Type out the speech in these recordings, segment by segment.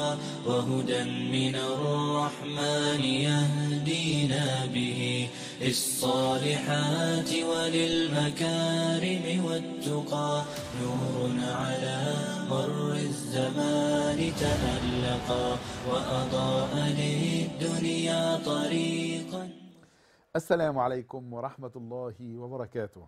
والتقى وهدى من الرحمن يهدينا به للصالحات وللمكارم والتقى نور على مر الزمان تألقا وأضاء للدنيا طريقا السلام عليكم ورحمة الله وبركاته.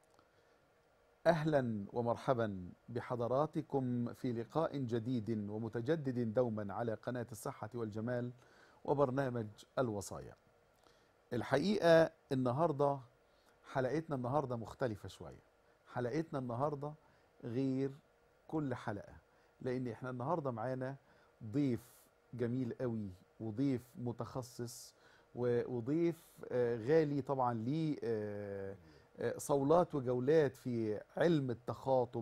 أهلا ومرحبا بحضراتكم في لقاء جديد ومتجدد دوما على قناة الصحة والجمال وبرنامج الوصايا. الحقيقة النهاردة حلقتنا النهاردة مختلفة شوية. حلقتنا النهاردة غير كل حلقة لأن احنا النهاردة معانا ضيف جميل قوي وضيف متخصص وضيف غالي طبعا ليه صولات وجولات في علم التخاطب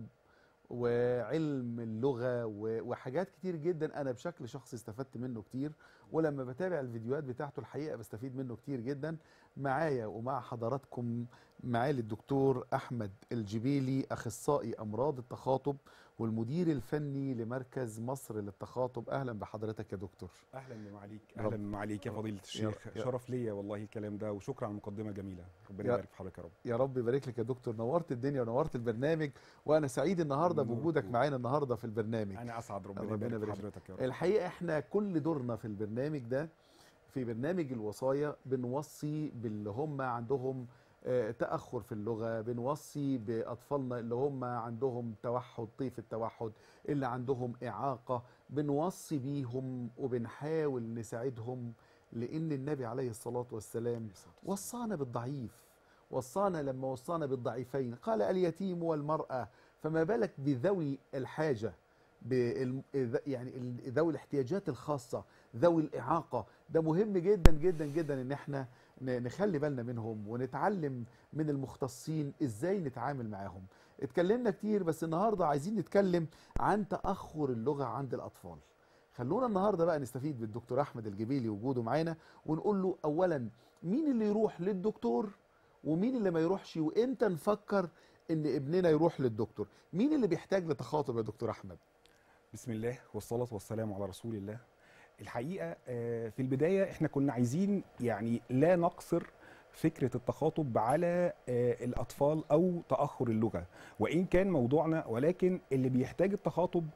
وعلم اللغة وحاجات كتير جدا أنا بشكل شخصي استفدت منه كتير ولما بتابع الفيديوهات بتاعته الحقيقة بستفيد منه كتير جدا معايا ومع حضراتكم معالي الدكتور أحمد الجبيلي أخصائي أمراض التخاطب والمدير الفني لمركز مصر للتخاطب أهلا بحضرتك يا دكتور اهلا بمعاليك رب- اهلا بمعاليك يا فضيله الشيخ يا- شرف ليا والله الكلام ده وشكرا على المقدمه الجميله ربنا يا- يبارك في حضرتك يا رب يا رب يبارك لك يا دكتور نورت الدنيا ونورت البرنامج وأنا سعيد النهاردة نور بوجودك فيك. معانا النهاردة في البرنامج انا اسعد ربنا, ربنا يبارك في يبارك حضرتك يا رب الحقيقة احنا كل دورنا في البرنامج ده في برنامج الوصايا بنوصي باللي هم عندهم آه، تأخر في اللغة بنوصي بأطفالنا اللي هم عندهم توحد طيف التوحد اللي عندهم إعاقة بنوصي بيهم وبنحاول نساعدهم لأن النبي عليه الصلاة والسلام وصانا بالضعيف وصانا لما وصانا بالضعيفين قال اليتيم والمرأة فما بالك بذوي الحاجة بالم... يعني ال- ذوي الاحتياجات الخاصة ذوي الإعاقة ده مهم جدا جدا جدا ان احنا ن- نخلي بالنا منهم ونتعلم من المختصين ازاي نتعامل معاهم اتكلمنا كتير بس النهاردة عايزين نتكلم عن تأخر اللغة عند الأطفال خلونا النهاردة بقى نستفيد بالدكتور أحمد الجبيلي وجوده معانا ونقول له أولا مين اللي يروح للدكتور ومين اللي ما يروحش وامتى نفكر ان ابننا يروح للدكتور مين اللي بيحتاج لتخاطب يا دكتور احمد بسم الله والصلاه والسلام على رسول الله الحقيقه آه، في البدايه احنا كنا عايزين يعني لا نقصر فكره التخاطب على آه، الاطفال او تاخر اللغه وان كان موضوعنا ولكن اللي بيحتاج التخاطب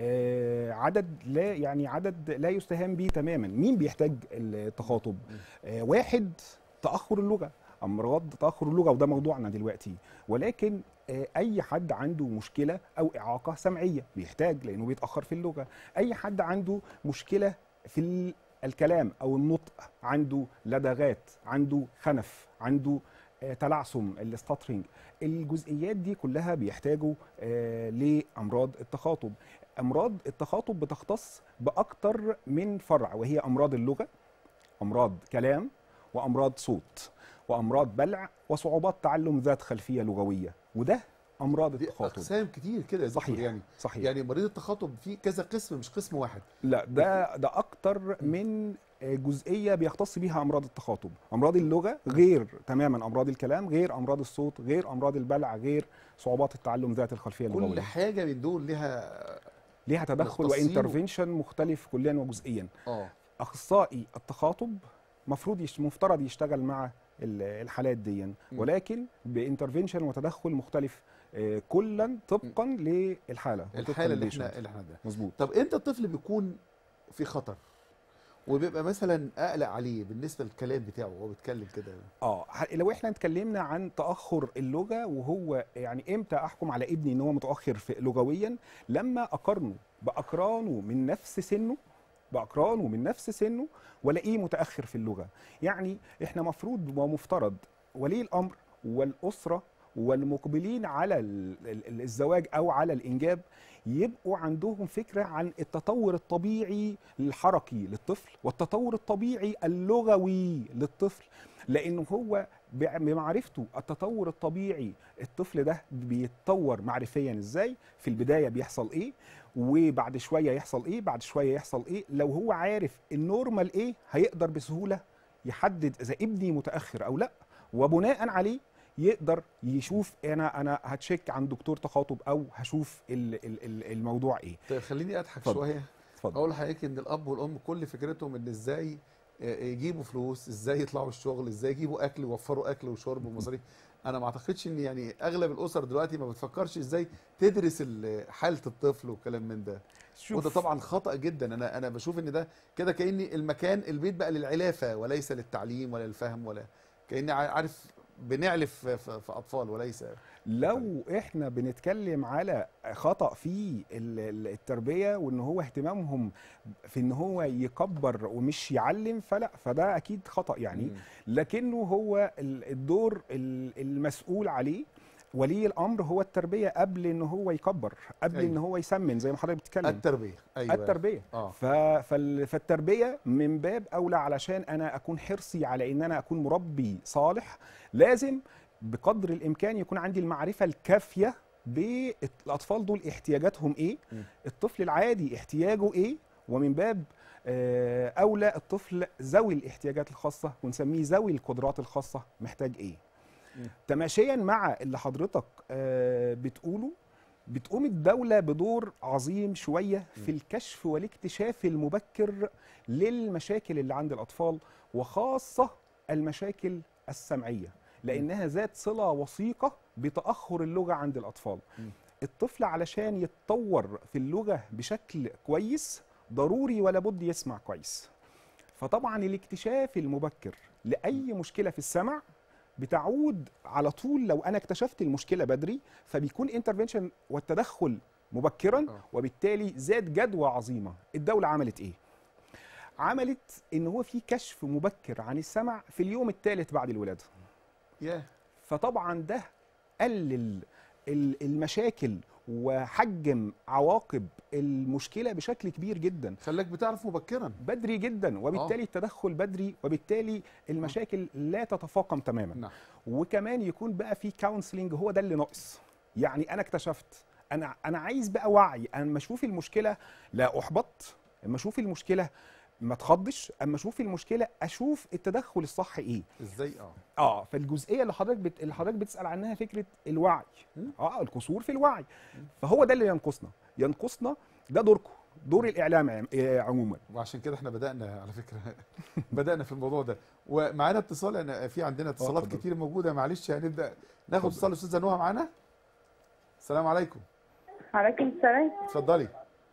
آه، عدد لا يعني عدد لا يستهان به تماما مين بيحتاج التخاطب آه، واحد تاخر اللغه امراض تاخر اللغه وده موضوعنا دلوقتي ولكن آه، اي حد عنده مشكله او اعاقه سمعيه بيحتاج لانه بيتاخر في اللغه اي حد عنده مشكله في ال- الكلام او النطق عنده لدغات عنده خنف عنده آه، تلعثم الستاترينج الجزئيات دي كلها بيحتاجوا آه، لامراض التخاطب امراض التخاطب بتختص باكتر من فرع وهي امراض اللغه امراض كلام وامراض صوت وامراض بلع وصعوبات تعلم ذات خلفيه لغويه وده امراض دي التخاطب اقسام كتير كده يا دكتور صحيح يعني صحيح يعني مريض التخاطب في كذا قسم مش قسم واحد لا ده ده اكتر من جزئيه بيختص بيها امراض التخاطب امراض اللغه غير تماما امراض الكلام غير امراض الصوت غير امراض البلع غير صعوبات التعلم ذات الخلفيه كل اللغويه حاجه من دول لها ليها تدخل مختصين و- وانترفنشن مختلف كليا وجزئيا اه اخصائي التخاطب مفروض يش... مفترض يشتغل مع ال- الحالات دي ولكن بانترفنشن وتدخل مختلف آه، كلا طبقا للحاله وطبقاً الحاله اللي للبيشنت. احنا اللي احنا ده مظبوط طب امتى الطفل بيكون في خطر وبيبقى مثلا اقلق عليه بالنسبه للكلام بتاعه وهو بيتكلم كده اه ح- لو احنا اتكلمنا عن تاخر اللغه وهو يعني امتى احكم على ابني ان هو متاخر في لغويا لما اقارنه باقرانه من نفس سنه باقرانه من نفس سنه والاقيه متاخر في اللغه يعني احنا مفروض ومفترض ولي الامر والاسره والمقبلين على ال- ال- الزواج او على الانجاب يبقوا عندهم فكره عن التطور الطبيعي الحركي للطفل والتطور الطبيعي اللغوي للطفل لانه هو بع- بمعرفته التطور الطبيعي الطفل ده بيتطور معرفيا ازاي في البدايه بيحصل ايه وبعد شويه يحصل ايه بعد شويه يحصل ايه لو هو عارف النورمال ايه هيقدر بسهوله يحدد اذا ابني متاخر او لا وبناء عليه يقدر يشوف انا انا هتشيك عند دكتور تخاطب او هشوف ال- ال- ال- الموضوع ايه طيب خليني اضحك اتفضل. شويه اتفضل اقول لحضرتك ان الاب والام كل فكرتهم ان ازاي آه، يجيبوا فلوس ازاي يطلعوا الشغل ازاي يجيبوا اكل يوفروا اكل وشرب ومصاريف انا ما اعتقدش ان يعني اغلب الاسر دلوقتي ما بتفكرش ازاي تدرس ال- حاله الطفل وكلام من ده وده طبعا خطا جدا انا انا بشوف ان ده كده كاني المكان البيت بقى للعلافه وليس للتعليم ولا للفهم ولا كاني ع- عارف بنعلف في, في, في اطفال وليس لو احنا بنتكلم على خطأ في ال- ال- التربية وان هو اهتمامهم في ان هو يكبر ومش يعلم فلا فده اكيد خطأ يعني مم. لكنه هو ال- الدور ال- المسؤول عليه ولي الامر هو التربيه قبل ان هو يكبر قبل أيوة. ان هو يسمن زي ما حضرتك بتتكلم التربيه ايوه التربيه اه ف... فال... فالتربيه من باب اولى علشان انا اكون حرصي على ان انا اكون مربي صالح لازم بقدر الامكان يكون عندي المعرفه الكافيه بالاطفال دول احتياجاتهم ايه م. الطفل العادي احتياجه ايه ومن باب آه، اولى الطفل ذوي الاحتياجات الخاصه ونسميه ذوي القدرات الخاصه محتاج ايه م. تماشيا مع اللي حضرتك آه، بتقوله بتقوم الدولة بدور عظيم شوية في الكشف والاكتشاف المبكر للمشاكل اللي عند الأطفال وخاصة المشاكل السمعية لأنها ذات صلة وثيقة بتأخر اللغة عند الأطفال م. الطفل علشان يتطور في اللغة بشكل كويس ضروري ولا بد يسمع كويس فطبعا الاكتشاف المبكر لأي مشكلة في السمع بتعود على طول لو انا اكتشفت المشكله بدري فبيكون انترفنشن والتدخل مبكرا آه. وبالتالي زاد جدوى عظيمه الدوله عملت ايه عملت ان هو في كشف مبكر عن السمع في اليوم الثالث بعد الولاده ياه فطبعا ده قلل ال- المشاكل وحجم عواقب المشكله بشكل كبير جدا خلاك بتعرف مبكرا بدري جدا وبالتالي التدخل بدري وبالتالي المشاكل لا تتفاقم تماما نعم وكمان يكون بقى في كونسلنج هو ده اللي ناقص يعني انا اكتشفت انا انا عايز بقى وعي انا لما اشوف المشكله لا احبط اما اشوف المشكله ما اتخضش اما اشوف المشكله اشوف التدخل الصح ايه ازاي اه اه فالجزئيه اللي حضرتك بت... اللي حضرتك بتسال عنها فكره الوعي مم. اه القصور في الوعي فهو ده اللي ينقصنا ينقصنا ده دوركم دور الاعلام عم- آه، عموما وعشان كده احنا بدأنا على فكرة بدأنا في الموضوع ده ومعانا اتصال انا في عندنا اتصالات اتفضل. كتير موجودة معلش هنبدأ ناخد اتفضل. اتصال استاذة نهى معانا السلام عليكم عليكم السلام اتفضلي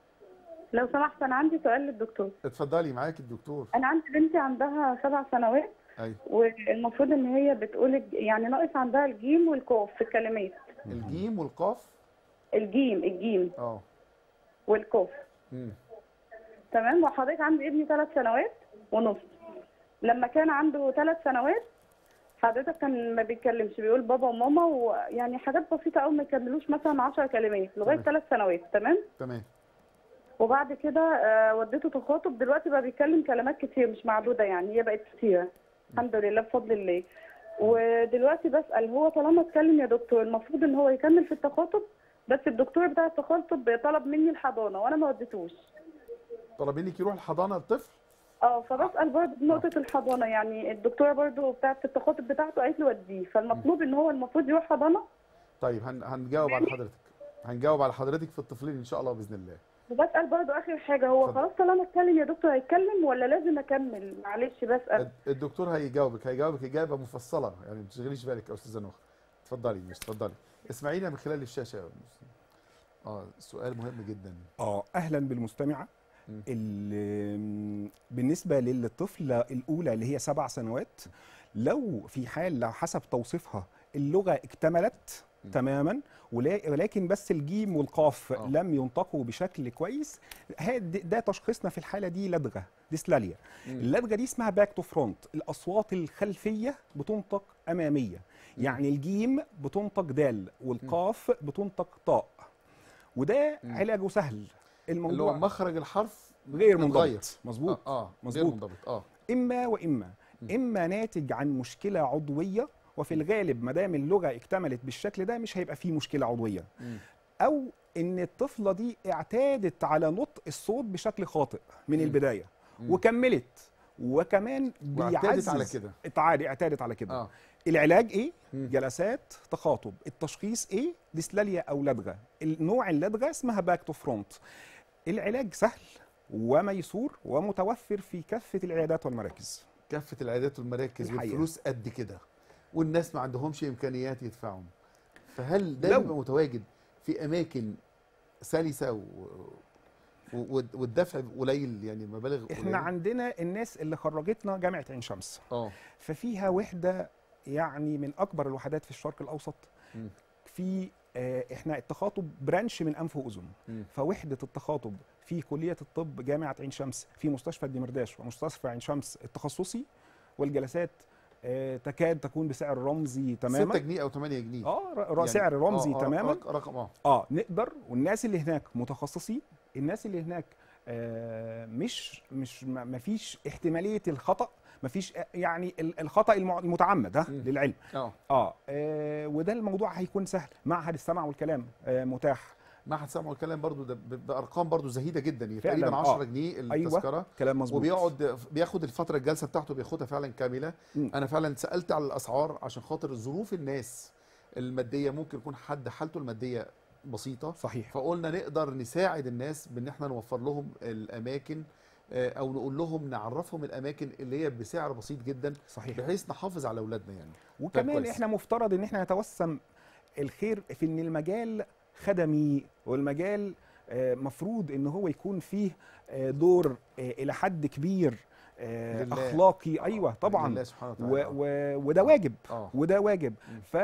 لو سمحت انا عندي سؤال للدكتور اتفضلي معاك الدكتور انا عندي بنتي عندها سبع سنوات ايوه والمفروض ان هي بتقول الج- يعني ناقص عندها الجيم والقاف في الكلمات الجيم والقاف الجيم الجيم اه والقاف مم. تمام وحضرتك عندي ابني ثلاث سنوات ونص لما كان عنده ثلاث سنوات حضرتك كان ما بيتكلمش بيقول بابا وماما ويعني حاجات بسيطه قوي ما يكملوش مثلا 10 كلمات لغايه تمام. ثلاث سنوات تمام تمام وبعد كده آه، وديته تخاطب دلوقتي بقى بيتكلم كلمات كتير مش معدوده يعني هي بقت كتيره الحمد لله بفضل الله ودلوقتي بسال هو طالما اتكلم يا دكتور المفروض ان هو يكمل في التخاطب بس الدكتور بتاع التخاطب طلب مني الحضانه وانا ما وديتوش طلب منك يروح الحضانة الطفل اه فبسال برضه بنقطه الحضانه يعني الدكتوره برضه بتاعه التخاطب بتاعته قالت له وديه فالمطلوب ان هو المفروض يروح حضانه طيب هن... هنجاوب على حضرتك هنجاوب على حضرتك في الطفلين ان شاء الله باذن الله وبسال برضه اخر حاجه هو اتفضل. خلاص طالما اتكلم يا دكتور هيتكلم ولا لازم اكمل معلش بسال الد- الدكتور هيجاوبك هيجاوبك اجابه مفصله يعني ما تشغليش بالك يا استاذه نور اتفضلي مش اتفضلي اسمعينا من خلال الشاشه يا أستاذ. اه سؤال مهم جدا اه اهلا بالمستمعه مم. ال- بالنسبه للطفله الاولى اللي هي سبع سنوات لو في حال لو حسب توصيفها اللغه اكتملت مم. تماما ولا- ولكن بس الجيم والقاف آه. لم ينطقوا بشكل كويس ها- د- ده تشخيصنا في الحاله دي لدغه ديسلاليا مم. اللدغه دي اسمها باك تو فرونت الاصوات الخلفيه بتنطق اماميه يعني الجيم بتنطق دال والقاف بتنطق طاء وده مم. علاجه سهل اللي هو الموضوع مخرج الحرف غير متغير. منضبط مظبوط اه, آه. غير مظبوط. منضبط اه اما واما مم. اما ناتج عن مشكله عضويه وفي الغالب ما دام اللغه اكتملت بالشكل ده مش هيبقى فيه مشكله عضويه مم. او ان الطفله دي اعتادت على نطق الصوت بشكل خاطئ من مم. البدايه مم. وكملت وكمان واعتادت بيعزز على كده. اتعاد اعتادت على كده اه العلاج ايه مم. جلسات تخاطب التشخيص ايه ديسلاليا او لدغه النوع اللدغه اسمها باك تو فرونت العلاج سهل وميسور ومتوفر في كافه العيادات والمراكز كافه العيادات والمراكز الحقيقة. والفلوس قد كده والناس ما عندهمش امكانيات يدفعوا فهل ده لو- بيبقى متواجد في اماكن سلسه و... و... والدفع قليل يعني مبالغ احنا قليلة؟ عندنا الناس اللي خرجتنا جامعه عين شمس اه ففيها وحده يعني من اكبر الوحدات في الشرق الاوسط مم. في آه، احنا التخاطب برانش من انف واذن مم. فوحده التخاطب في كليه الطب جامعه عين شمس في مستشفى الدمرداش ومستشفى عين شمس التخصصي والجلسات آه، تكاد تكون بسعر رمزي 6 تماما جنيه او 8 جنيه اه ر- ر- يعني- سعر رمزي آه، آه، تماما رق- رقم اه اه نقدر والناس اللي هناك متخصصين الناس اللي هناك آه مش مش ما ما فيش احتماليه الخطا ما فيش يعني ال- الخطا المع- المتعمد ها مم. للعلم اه اه, آه وده الموضوع هيكون سهل معهد السمع والكلام آه متاح معهد سمع الكلام برضو ده ب- بارقام برضو زهيده جدا يعني فعلاً، تقريبا آه. 10 جنيه أيوة. التذكره كلام مظبوط وبيقعد بياخد الفتره الجلسه بتاعته بياخدها فعلا كامله مم. انا فعلا سالت على الاسعار عشان خاطر ظروف الناس الماديه ممكن يكون حد حالته الماديه بسيطه صحيح فقلنا نقدر نساعد الناس بان احنا نوفر لهم الاماكن آه، او نقول لهم نعرفهم الاماكن اللي هي بسعر بسيط جدا صحيح بحيث نحافظ على اولادنا يعني وكمان كويس. احنا مفترض ان احنا نتوسم الخير في ان المجال خدمي والمجال آه، مفروض ان هو يكون فيه آه، دور آه، الى حد كبير آه، لله. اخلاقي ايوه طبعا لله سبحانه و وتعالى و وده واجب اه وده واجب مم. ف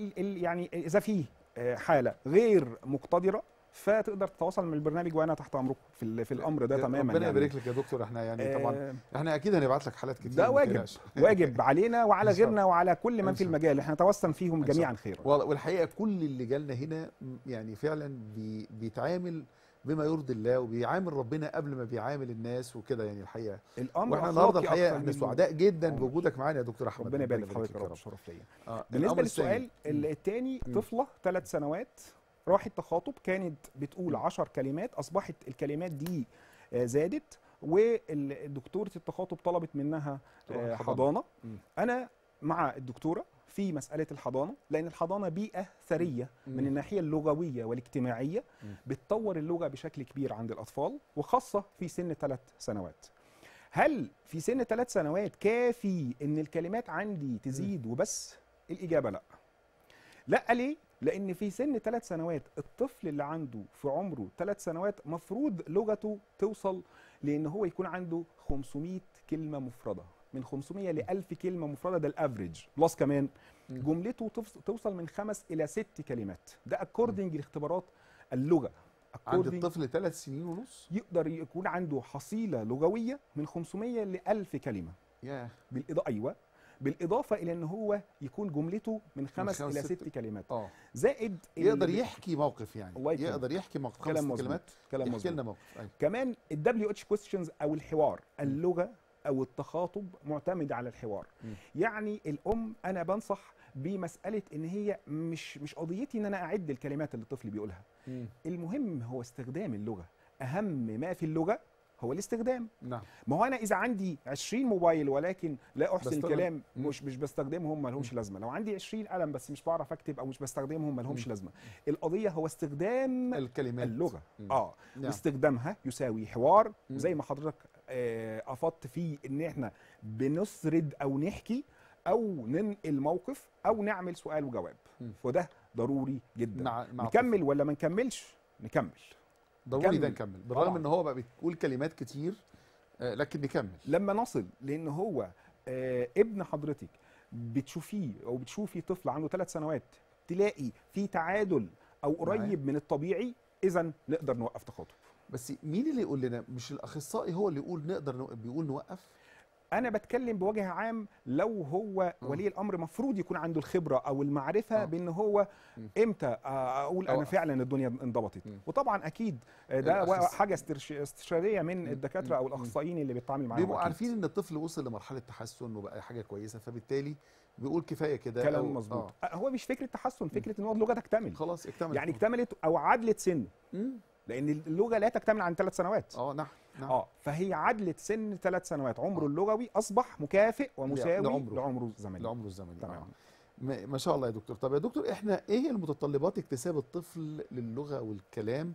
يعني اذا فيه آه، حاله غير مقتدره فتقدر تتواصل مع البرنامج وانا تحت امركم في ال- في الامر ده تماما ربنا يعني. يبارك لك يا دكتور احنا يعني طبعا آه، احنا اكيد هنبعت لك حالات كتير ده ما واجب تقلقش. واجب علينا وعلى إن شاء غيرنا وعلى كل من إن في شاء الله. المجال احنا نتوسم فيهم إن شاء جميعا خيرا وال- والحقيقه كل اللي جالنا هنا م- يعني فعلا بي بيتعامل بما يرضي الله وبيعامل ربنا قبل ما بيعامل الناس وكده يعني الحقيقه الامر واحنا النهارده أخلاقي الحقيقه أكتر احنا منه. سعداء جدا أمر. بوجودك معانا يا دكتور احمد ربنا يبارك في لك حضرتك يا يا رب رب شرف ليا آه، بالنسبه الأمر للسؤال الثاني. الثاني مم. طفله ثلاث سنوات راحت تخاطب كانت بتقول عشر كلمات اصبحت الكلمات دي آه، زادت والدكتوره التخاطب طلبت منها تروح آه، الحضانة. حضانه مم. انا مع الدكتوره في مساله الحضانه لان الحضانه بيئه ثريه من مم. الناحيه اللغويه والاجتماعيه مم. بتطور اللغه بشكل كبير عند الاطفال وخاصه في سن ثلاث سنوات هل في سن ثلاث سنوات كافي ان الكلمات عندي تزيد وبس الاجابه لا لا ليه لان في سن ثلاث سنوات الطفل اللي عنده في عمره ثلاث سنوات مفروض لغته توصل لان هو يكون عنده 500 كلمه مفرده من 500 ل 1000 كلمه مفرده ده الافريج بلس كمان مم. جملته تفص- توصل من خمس الى ست كلمات ده اكوردنج لاختبارات اللغه عند according الطفل ثلاث سنين ونص يقدر يكون عنده حصيله لغويه من 500 ل 1000 كلمه ياه بالاضافه ايوه بالاضافه الى ان هو يكون جملته من خمس خمس الى ست- ست كلمات اه زائد يقدر ال- يحكي موقف يعني الله يكرمك. يقدر يحكي موقف كلام خمس مظبوط كلمات كلام يحكي مظبوط لنا موقف أيوة. كمان الدبليو اتش كويستشنز او الحوار اللغه او التخاطب معتمد على الحوار مم. يعني الام انا بنصح بمساله ان هي مش مش قضيتي ان انا اعد الكلمات اللي الطفل بيقولها مم. المهم هو استخدام اللغه اهم ما في اللغه هو الاستخدام نعم ما هو انا اذا عندي 20 موبايل ولكن لا احسن بستخدم- الكلام مم. مش مش بستخدمهم ما لهمش لازمه لو عندي 20 قلم بس مش بعرف اكتب او مش بستخدمهم ما لهمش مم. لازمه القضيه هو استخدام الكلمات اللغه مم. اه نعم. واستخدامها يساوي حوار مم. زي ما حضرتك آه، افضت فيه ان احنا بنسرد او نحكي او ننقل موقف او نعمل سؤال وجواب مم. وده ضروري جدا مع مع نكمل ولا ما نكملش نكمل ضروري ده نكمل. نكمل بالرغم طبعاً. ان هو بقى بيقول كلمات كتير آه، لكن نكمل لما نصل لان هو آه، ابن حضرتك بتشوفيه او بتشوفي طفل عنده ثلاث سنوات تلاقي في تعادل او قريب من الطبيعي اذا نقدر نوقف تخاطب بس مين اللي يقول لنا مش الاخصائي هو اللي يقول نقدر نوقف بيقول نوقف انا بتكلم بوجه عام لو هو آه. ولي الامر مفروض يكون عنده الخبره او المعرفه آه. بان هو م. امتى آه، اقول انا أوقف. فعلا الدنيا انضبطت م. وطبعا اكيد آه، ده الأخص- حاجه استرش- استشاريه من م. الدكاتره او م. الاخصائيين اللي بيتعامل معاهم بيبقوا أكيد. عارفين ان الطفل وصل لمرحله تحسن وبقى حاجه كويسه فبالتالي بيقول كفايه كده كلام أو- مظبوط آه. آه. هو مش فكره تحسن فكره ان هو اللغه تكتمل خلاص اكتمل يعني اكتملت او عدلت سن مم. لان اللغه لا تكتمل عن ثلاث سنوات اه نعم نعم اه فهي عدلت سن ثلاث سنوات عمره اللغوي اصبح مكافئ ومساوي لعمره. لعمره الزمني لعمره الزمني تمام آه. ما ما شاء الله يا دكتور طب يا دكتور احنا ايه المتطلبات اكتساب الطفل للغه والكلام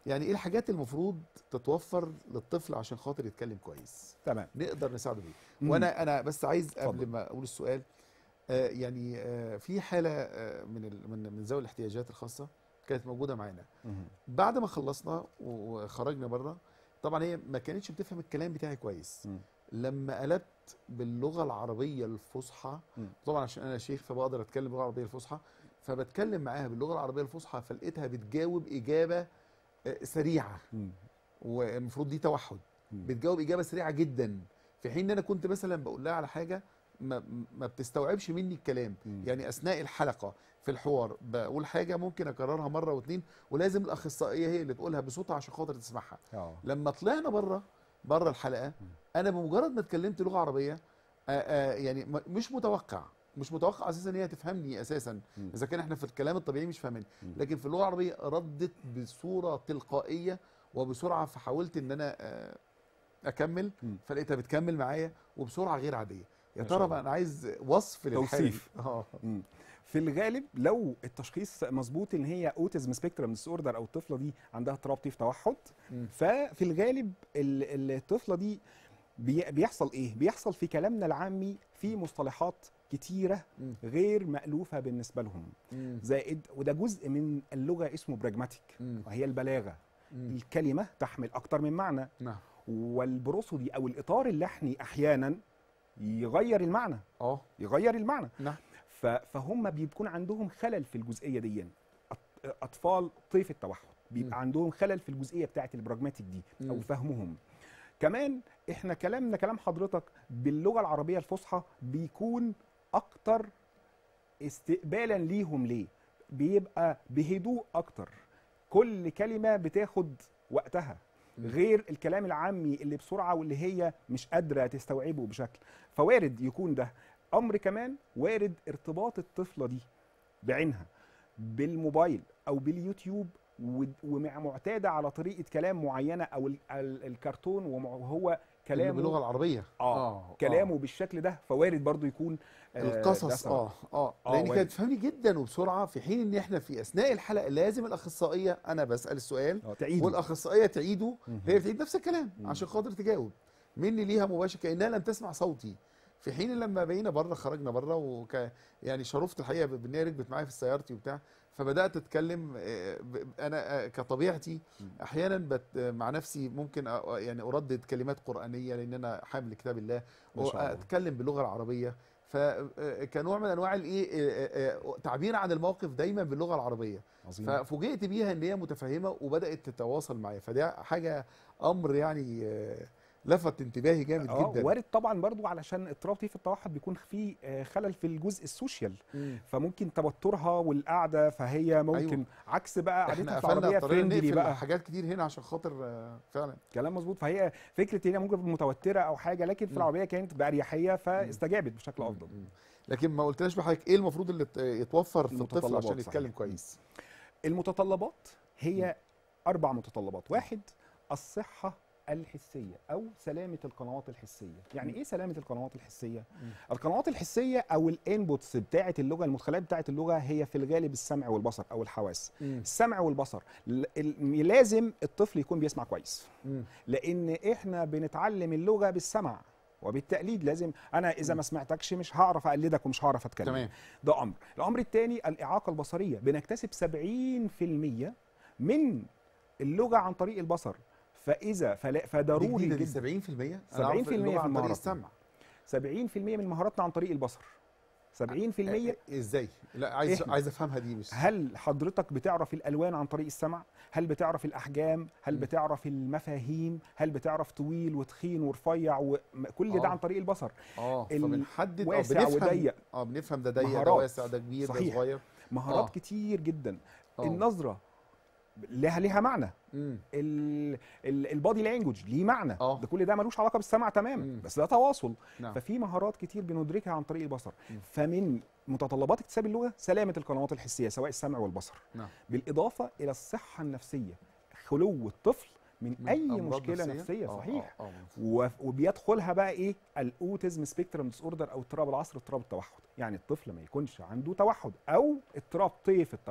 يعني ايه الحاجات المفروض تتوفر للطفل عشان خاطر يتكلم كويس تمام نقدر نساعده بيه مم. وانا انا بس عايز قبل اتفضل. ما اقول السؤال آه يعني آه في حاله آه من ال- من من ذوي الاحتياجات الخاصه كانت موجوده معانا مم. بعد ما خلصنا وخرجنا بره طبعا هي ما كانتش بتفهم الكلام بتاعي كويس مم. لما قلبت باللغه العربيه الفصحى مم. طبعا عشان انا شيخ فبقدر اتكلم باللغه العربيه الفصحى فبتكلم معاها باللغه العربيه الفصحى فلقيتها بتجاوب اجابه آه، سريعه مم. والمفروض دي توحد مم. بتجاوب اجابه سريعه جدا في حين ان انا كنت مثلا بقول لها على حاجه ما, ما بتستوعبش مني الكلام مم. يعني اثناء الحلقه في الحوار بقول حاجه ممكن اكررها مره واتنين ولازم الاخصائيه هي اللي تقولها بصوتها عشان خاطر تسمعها اه لما طلعنا بره بره الحلقه انا بمجرد ما اتكلمت لغه عربيه آآ آآ يعني م- مش متوقع مش متوقع اساسا ان هي تفهمني اساسا مم. اذا كان احنا في الكلام الطبيعي مش فاهمين مم. لكن في اللغه العربيه ردت بصوره تلقائيه وبسرعه فحاولت ان انا آه، اكمل مم. فلقيتها بتكمل معايا وبسرعه غير عاديه يا ما شاء ترى الله. بقى انا عايز وصف للحاله دي. توصيف. اه مم. في الغالب لو التشخيص مظبوط ان هي اوتيزم سبيكترم ديس اوردر او الطفله دي عندها اضطراب طيف توحد مم. ففي الغالب ال- الطفله دي بي- بيحصل ايه بيحصل في كلامنا العامي في مصطلحات كتيره مم. غير مألوفه بالنسبه لهم مم. زائد وده جزء من اللغه اسمه براجماتيك مم. وهي البلاغه مم. الكلمه تحمل اكتر من معنى نعم والبروسودي او الاطار اللحني احيانا يغير المعنى اه يغير المعنى نعم ف- فهم بيكون عندهم خلل في الجزئيه دي أط- اطفال طيف التوحد بيبقى مم. عندهم خلل في الجزئيه بتاعه البراجماتيك دي او مم. فهمهم كمان احنا كلامنا كلام حضرتك باللغه العربيه الفصحى بيكون اكتر استقبالا ليهم ليه بيبقى بهدوء اكتر كل كلمه بتاخد وقتها مم. غير الكلام العامي اللي بسرعه واللي هي مش قادره تستوعبه بشكل فوارد يكون ده امر كمان وارد ارتباط الطفله دي بعينها بالموبايل او باليوتيوب و- ومع معتاده على طريقه كلام معينه او ال- ال- الكرتون وهو كلامه باللغه كلامه العربيه اه كلامه بالشكل ده فوارد برضو يكون آه، ده القصص سبب. اه اه آه، لان وارد. كانت تفهمني جدا وبسرعه في حين ان احنا في اثناء الحلقه لازم الاخصائيه انا بسال السؤال اه تعيد والاخصائيه تعيده مهم. هي بتعيد نفس الكلام مم. عشان خاطر تجاوب مني ليها مباشر كانها لم تسمع صوتي في حين لما بقينا بره خرجنا بره وك يعني شرفت الحقيقه بان هي ركبت معايا في سيارتي وبتاع فبدات اتكلم آه، ب- انا آه، كطبيعتي مم. احيانا بت مع نفسي ممكن أ- يعني اردد كلمات قرانيه لان انا حامل كتاب الله ما شاء الله. واتكلم باللغه العربيه فكنوع من انواع الايه آه، آه، تعبير عن الموقف دايما باللغه العربيه عظيم ففوجئت بيها ان هي متفهمه وبدات تتواصل معايا فده حاجه امر يعني آه، لفت انتباهي جامد اه جدا وارد طبعا برضو علشان اضطراب طيف التوحد بيكون فيه آه، خلل في الجزء السوشيال مم. فممكن توترها والقعده فهي ممكن أيوة. أيوه. عكس بقى احنا قعدتها في قفلنا عربيه اضطرينا فريندلي نقفل بقى حاجات كتير هنا عشان خاطر آه، فعلا كلام مظبوط فهي فكره ان هي ممكن تكون متوتره او حاجه لكن في مم. العربيه كانت باريحيه فاستجابت بشكل افضل مم. لكن ما قلتناش بحضرتك ايه المفروض اللي ت- يتوفر في الطفل المتطلبات عشان صحيح. يتكلم كويس المتطلبات هي اربع متطلبات واحد الصحه الحسيه او سلامه القنوات الحسيه يعني مم. ايه سلامه القنوات الحسيه مم. القنوات الحسيه او الانبوتس بتاعه اللغه المدخلات بتاعه اللغه هي في الغالب السمع والبصر او الحواس مم. السمع والبصر ل- ال- لازم الطفل يكون بيسمع كويس مم. لان احنا بنتعلم اللغه بالسمع وبالتقليد لازم انا اذا مم. ما سمعتكش مش هعرف اقلدك ومش هعرف اتكلم تمام ده امر الامر الثاني الاعاقه البصريه بنكتسب 70% من اللغه عن طريق البصر فاذا فلا دي فضروري جديدة جدا دي 70% أنا 70% أعرف اللغة في عن طريق المهارات. السمع 70% من مهاراتنا عن طريق البصر 70% آه، ازاي لا عايز إحنا. عايز افهمها دي مش هل حضرتك بتعرف الالوان عن طريق السمع هل بتعرف الاحجام هل مم. بتعرف المفاهيم هل بتعرف طويل وتخين ورفيع وكل ده آه. عن طريق البصر اه ال- فبنحدد اه واسع بنفهم وضيق. اه بنفهم ده ضيق ده مهارات. واسع ده كبير ده صحيح. صغير مهارات آه. كتير جدا آه. النظره لها ليها معنى مم. ال- ال- البادي لانجوج ليه معنى آه. ده كل ده ملوش علاقه بالسمع تماما مم. بس ده تواصل نعم ففي مهارات كتير بندركها عن طريق البصر مم. فمن متطلبات اكتساب اللغه سلامه القنوات الحسيه سواء السمع والبصر نعم بالاضافه الى الصحه النفسيه خلو الطفل من, من اي أمراض مشكله نفسيه, آه، صحيح آه، آه. و- وبيدخلها بقى ايه الاوتيزم سبيكترم ديس اوردر او اضطراب العصر اضطراب التوحد يعني الطفل ما يكونش عنده توحد او اضطراب طيف التوحد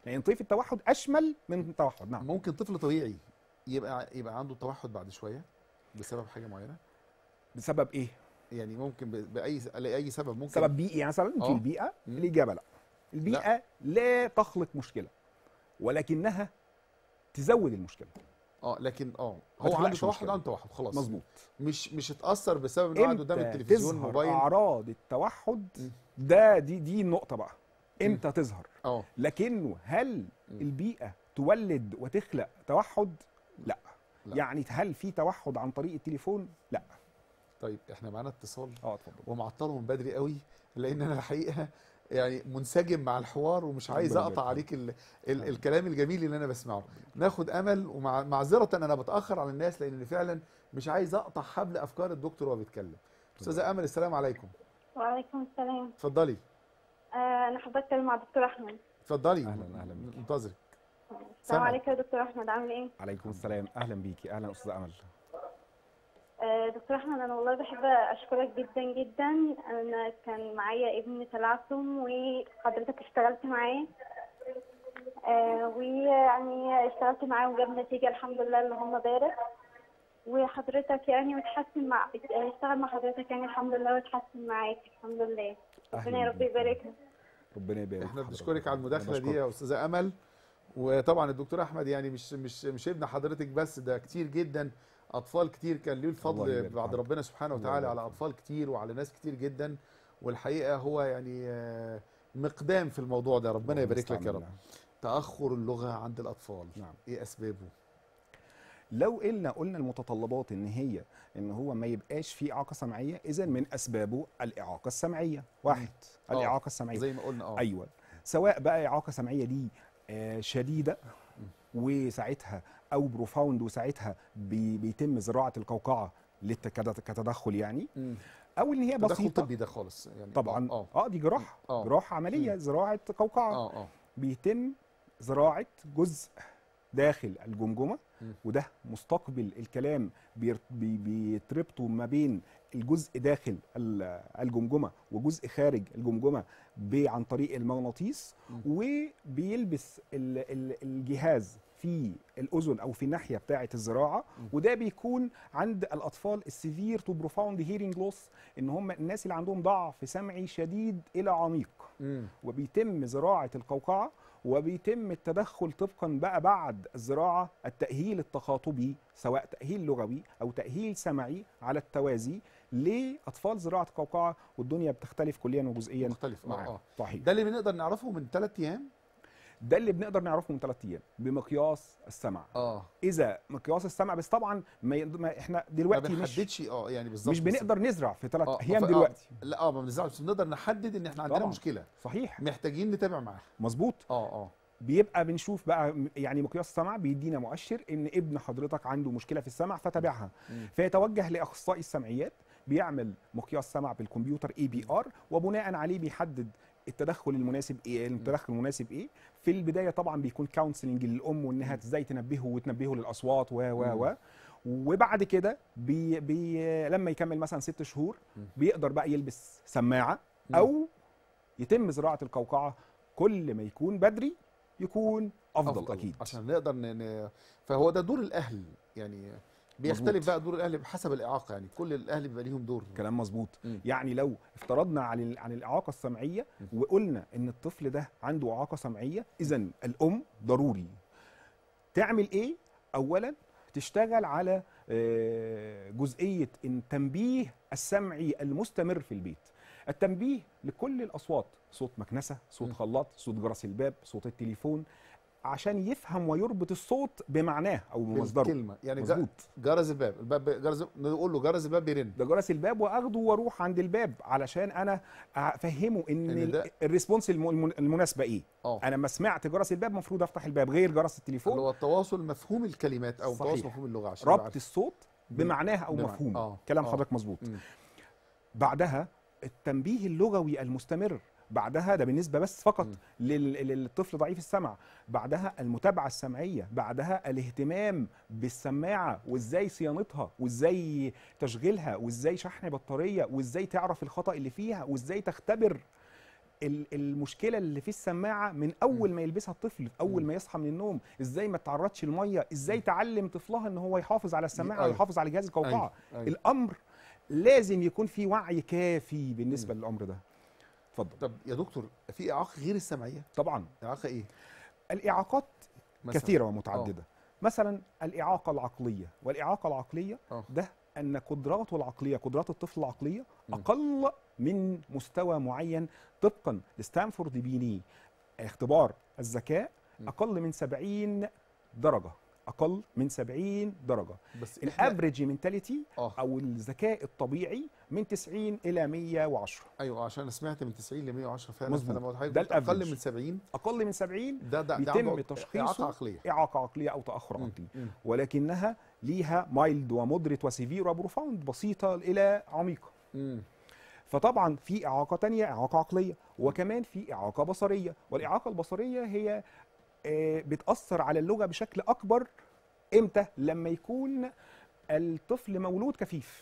يعني طيف التوحد اشمل من التوحد نعم ممكن طفل طبيعي يبقى يبقى عنده توحد بعد شويه بسبب حاجه معينه بسبب ايه يعني ممكن ب- باي لاي سبب ممكن سبب بيئي مثلا في آه. البيئه مم. الاجابه لا البيئه لا تخلق مشكله ولكنها تزود المشكله اه لكن اه ما هو عنده تخلقش توحد مشكلة. عنده توحد خلاص مظبوط مش مش اتاثر بسبب انه قاعد قدام امتى التلفزيون تظهر موبايل اعراض التوحد مم. ده دي دي النقطه بقى امتى تظهر اه لكنه هل مم. البيئه تولد وتخلق توحد لا. لا. يعني هل في توحد عن طريق التليفون لا طيب احنا معانا اتصال اه اتفضل ومعطله من بدري قوي لان انا الحقيقه يعني منسجم مع الحوار ومش عايز ربنا اقطع يبارك عليك ال ال آمين. الكلام الجميل اللي انا بسمعه ناخد امل ومعذره انا بتاخر على الناس لان فعلا مش عايز اقطع حبل افكار الدكتور وهو بيتكلم استاذه امل السلام عليكم وعليكم السلام اتفضلي آه، انا حابه اتكلم مع دكتور احمد اتفضلي أهلاً- أهلاً بيكي. منتظرك السلام سامعك. عليكم يا دكتور احمد عامل ايه عليكم السلام اهلا بيكي اهلا استاذ امل آه، دكتور احمد انا والله بحب اشكرك جدا جدا انا كان معايا ابن تلعثم وحضرتك اشتغلت معاه آه، ويعني اشتغلت معاه وجاب نتيجه الحمد لله اللهم بارك وحضرتك يعني وتحسن مع اشتغل مع حضرتك يعني الحمد لله وتحسن معاك الحمد لله ربنا يا رب بيكي. يبارك لك ربنا يبارك احنا في بنشكرك حضرتك. على المداخله أنا دي يا استاذه امل وطبعا الدكتور احمد يعني مش مش مش ابن حضرتك بس ده كتير جدا اطفال كتير كان ليه الله الفضل يبارك بعد فيك. ربنا سبحانه الله وتعالى يبارك على فيك. اطفال كتير وعلى ناس كتير جدا والحقيقه هو يعني آه، مقدام في الموضوع ده ربنا يبارك لك يا المستعان رب بالله. تاخر اللغه عند الاطفال نعم ايه اسبابه لو قلنا قلنا المتطلبات ان هي ان هو ما يبقاش في اعاقه سمعيه اذا من اسبابه الاعاقه السمعيه واحد آه. الاعاقه السمعيه زي ما قلنا اه ايوه سواء بقى اعاقه سمعيه دي آه، شديده وساعتها او بروفاوند وساعتها بي بيتم زراعه القوقعه للت- كت- كتدخل يعني مم. او ان هي تدخل بسيطه طبي ده خالص يعني طبعا اه اه دي جراحه آه. جراحه عمليه زراعه قوقعه اه اه بيتم زراعه جزء داخل الجمجمه مم. وده مستقبل الكلام بير- بي- بيتربطوا ما بين الجزء داخل ال- الجمجمه وجزء خارج الجمجمه ب- عن طريق المغناطيس مم. وبيلبس ال- ال- الجهاز في الاذن او في الناحيه بتاعه الزراعه مم. وده بيكون عند الاطفال السيفير تو بروفاوند هيرنج لوس ان هم الناس اللي عندهم ضعف سمعي شديد الى عميق مم. وبيتم زراعه القوقعه وبيتم التدخل طبقا بقى بعد الزراعه التاهيل التخاطبي سواء تاهيل لغوي او تاهيل سمعي على التوازي لاطفال زراعه القوقعه والدنيا بتختلف كليا وجزئيا مختلف اه معاها اه صحيح ده اللي بنقدر نعرفه من ثلاث ايام ده اللي بنقدر نعرفه من ثلاث ايام بمقياس السمع اه اذا مقياس السمع بس طبعا ما, ي... ما احنا ما دلوقتي مش بنحددش اه يعني بالظبط مش بس- بنقدر نزرع في ثلاث آه، ايام ف- آه، دلوقتي لا اه ما بنزعلش بس بنقدر نحدد ان احنا عندنا طبعاً. مشكله صحيح محتاجين نتابع معاها مظبوط اه اه بيبقى بنشوف بقى م- يعني مقياس السمع بيدينا مؤشر ان ابن حضرتك عنده مشكله في السمع فتابعها مم. فيتوجه لاخصائي السمعيات بيعمل مقياس سمع بالكمبيوتر اي بي ار وبناء عليه بيحدد التدخل المناسب ايه التدخل المناسب ايه في البدايه طبعا بيكون كونسلنج للام وانها ازاي تنبهه وتنبهه للاصوات و و و وبعد كده بي بي لما يكمل مثلا ست شهور مم. بيقدر بقى يلبس سماعه مم. او يتم زراعه القوقعه كل ما يكون بدري يكون افضل, أفضل اكيد عشان نقدر ن... ن... فهو ده دور الاهل يعني بيختلف مظبوط. بقى دور الاهل بحسب الاعاقه يعني كل الاهل بيبقى ليهم دور كلام مظبوط مم. يعني لو افترضنا عن ال- عن الاعاقه السمعيه مم. وقلنا ان الطفل ده عنده اعاقه سمعيه اذا الام ضروري تعمل ايه اولا تشتغل على آه، جزئيه ان تنبيه السمعي المستمر في البيت التنبيه لكل الاصوات صوت مكنسه صوت مم. خلاط صوت جرس الباب صوت التليفون عشان يفهم ويربط الصوت بمعناه او بمصدره بالكلمه يعني ج- مظبوط جرس الباب الباب جرس نقول له جرس الباب بيرن ده جرس الباب واخده واروح عند الباب علشان انا افهمه ان, إن ال- ده- الريسبونس الم- الم- المناسبه ايه اه انا لما سمعت جرس الباب المفروض افتح الباب غير جرس اللي التليفون هو التواصل مفهوم الكلمات او صحيح. تواصل مفهوم اللغه عشان نبقى ربط عارفين. الصوت بمعناه او بمعنى- مفهومه آه، كلام آه. حضرتك مظبوط مم. بعدها التنبيه اللغوي المستمر بعدها ده بالنسبه بس فقط مم. لل- للطفل ضعيف السمع بعدها المتابعه السمعيه بعدها الاهتمام بالسماعه وازاي صيانتها وازاي تشغيلها وازاي شحن بطاريه وازاي تعرف الخطا اللي فيها وازاي تختبر ال- المشكله اللي في السماعه من اول ما يلبسها الطفل اول ما يصحى من النوم ازاي ما تعرضش الميه ازاي تعلم طفلها ان هو يحافظ على السماعه أيوة. ويحافظ على جهاز القوقعه أيوة. أيوة. الامر لازم يكون في وعي كافي بالنسبه للامر ده اتفضل طب يا دكتور في اعاقه غير السمعيه طبعا اعاقه ايه الاعاقات مثلاً؟ كثيره ومتعدده مثلا الاعاقه العقليه والاعاقه العقليه آه. ده ان قدراته العقليه قدرات الطفل العقليه م. اقل من مستوى معين طبقا لستانفورد بيني اختبار الذكاء م. اقل من 70 درجه اقل من 70 درجه بس إحنا- الافريج منتاليتي اه او الذكاء الطبيعي من 90 الى 110 ايوه عشان انا سمعت من 90 ل 110 فعلا مظبوط. فلما حضرتك ده قلت اقل الأفريج. من 70 اقل من 70 ده ده ده بيتم عنده تشخيصه اعاقه عقليه اعاقه عقليه او تاخر مم. عقلي مم. ولكنها ليها مايلد ومودريت وسيفير وبروفاوند بسيطه الى عميقه مم. فطبعا في اعاقه تانية اعاقه عقليه وكمان في اعاقه بصريه والاعاقه البصريه هي آه، بتاثر على اللغه بشكل اكبر امتى لما يكون الطفل مولود كفيف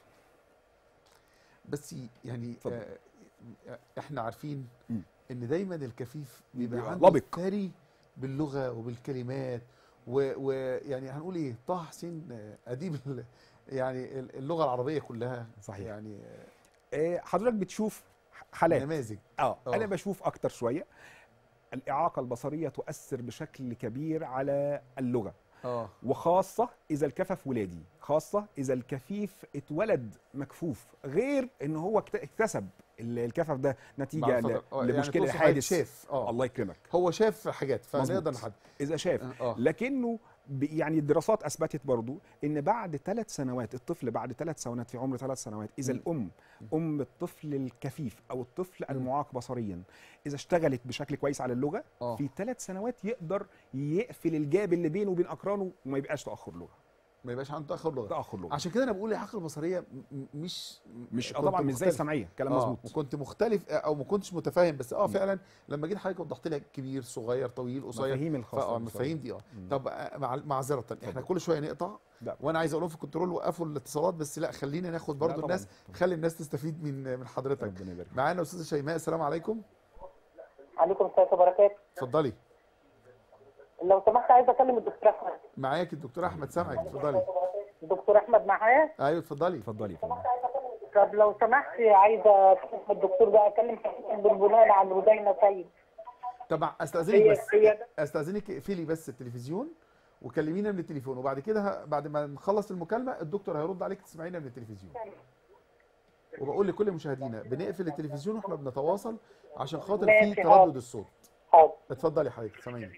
بس يعني اتفضل. آه احنا عارفين مم. ان دايما الكفيف بيبقى بيبقى عنده لبق. ثري باللغه وبالكلمات ويعني هنقول ايه طه حسين آه، اديب ال- يعني ال- اللغه العربيه كلها صحيح. يعني آه، حضرتك بتشوف آه، حالات نماذج اه آه. انا بشوف اكتر شويه الاعاقه البصريه تؤثر بشكل كبير على اللغه اه وخاصة إذا الكفف ولادي خاصة إذا الكفيف اتولد مكفوف غير إن هو اكت- اكتسب ال- الكفف ده نتيجة بعد ل- فترة. آه، يعني لمشكلة تقصد حادث شاف اه الله يكرمك هو شاف حاجات فنقدر مظبوط. نحدد إذا شاف اه لكنه ب- يعني الدراسات اثبتت برضو ان بعد ثلاث سنوات الطفل بعد ثلاث سنوات في عمر ثلاث سنوات اذا مم. الام ام الطفل الكفيف او الطفل مم. المعاق بصريا اذا اشتغلت بشكل كويس على اللغه اه في ثلاث سنوات يقدر يقفل الجاب اللي بينه وبين اقرانه وما يبقاش تاخر لغه ما يبقاش عنده تاخر لغه تاخر لغه عشان كده انا بقول الاعاقه البصريه م- م- مش مش آه كنت طبعا مش زي مختلف. السمعيه كلام اه مظبوط وكنت مختلف او ما كنتش متفاهم بس اه مم. فعلا لما جيت حضرتك وضحت لي كبير صغير طويل قصير مفاهيم الخاصه اه بالمصرية. المفاهيم دي اه مم. طب آه، مع معذره احنا اتفضل. كل شويه نقطع لا. وانا عايز اقول لهم في الكنترول وقفوا الاتصالات بس لا خلينا ناخد لا برضو طبعاً. الناس خلي الناس تستفيد من من حضرتك ربنا يبارك فيك. معانا استاذه شيماء السلام عليكم عليكم السلام وبركاته اتفضلي لو سمحت عايزه اكلم الدكتور احمد معاك الدكتور احمد سامعك اتفضلي الدكتور احمد معايا ايوه اتفضلي اتفضلي اتفضلي طب لو سمحت عايزه اكلم الدكتور ده اكلم بالبناء عن رودينا سيد طب استاذنك هي بس هي استاذنك اقفلي بس التلفزيون وكلمينا من التليفون وبعد كده ه- بعد ما نخلص المكالمه الدكتور هيرد عليك تسمعينا من التلفزيون وبقول لكل مشاهدينا بنقفل التلفزيون واحنا بنتواصل عشان خاطر في ماشي، تردد حاضر. الصوت حاضر اتفضلي حضرتك سامعينك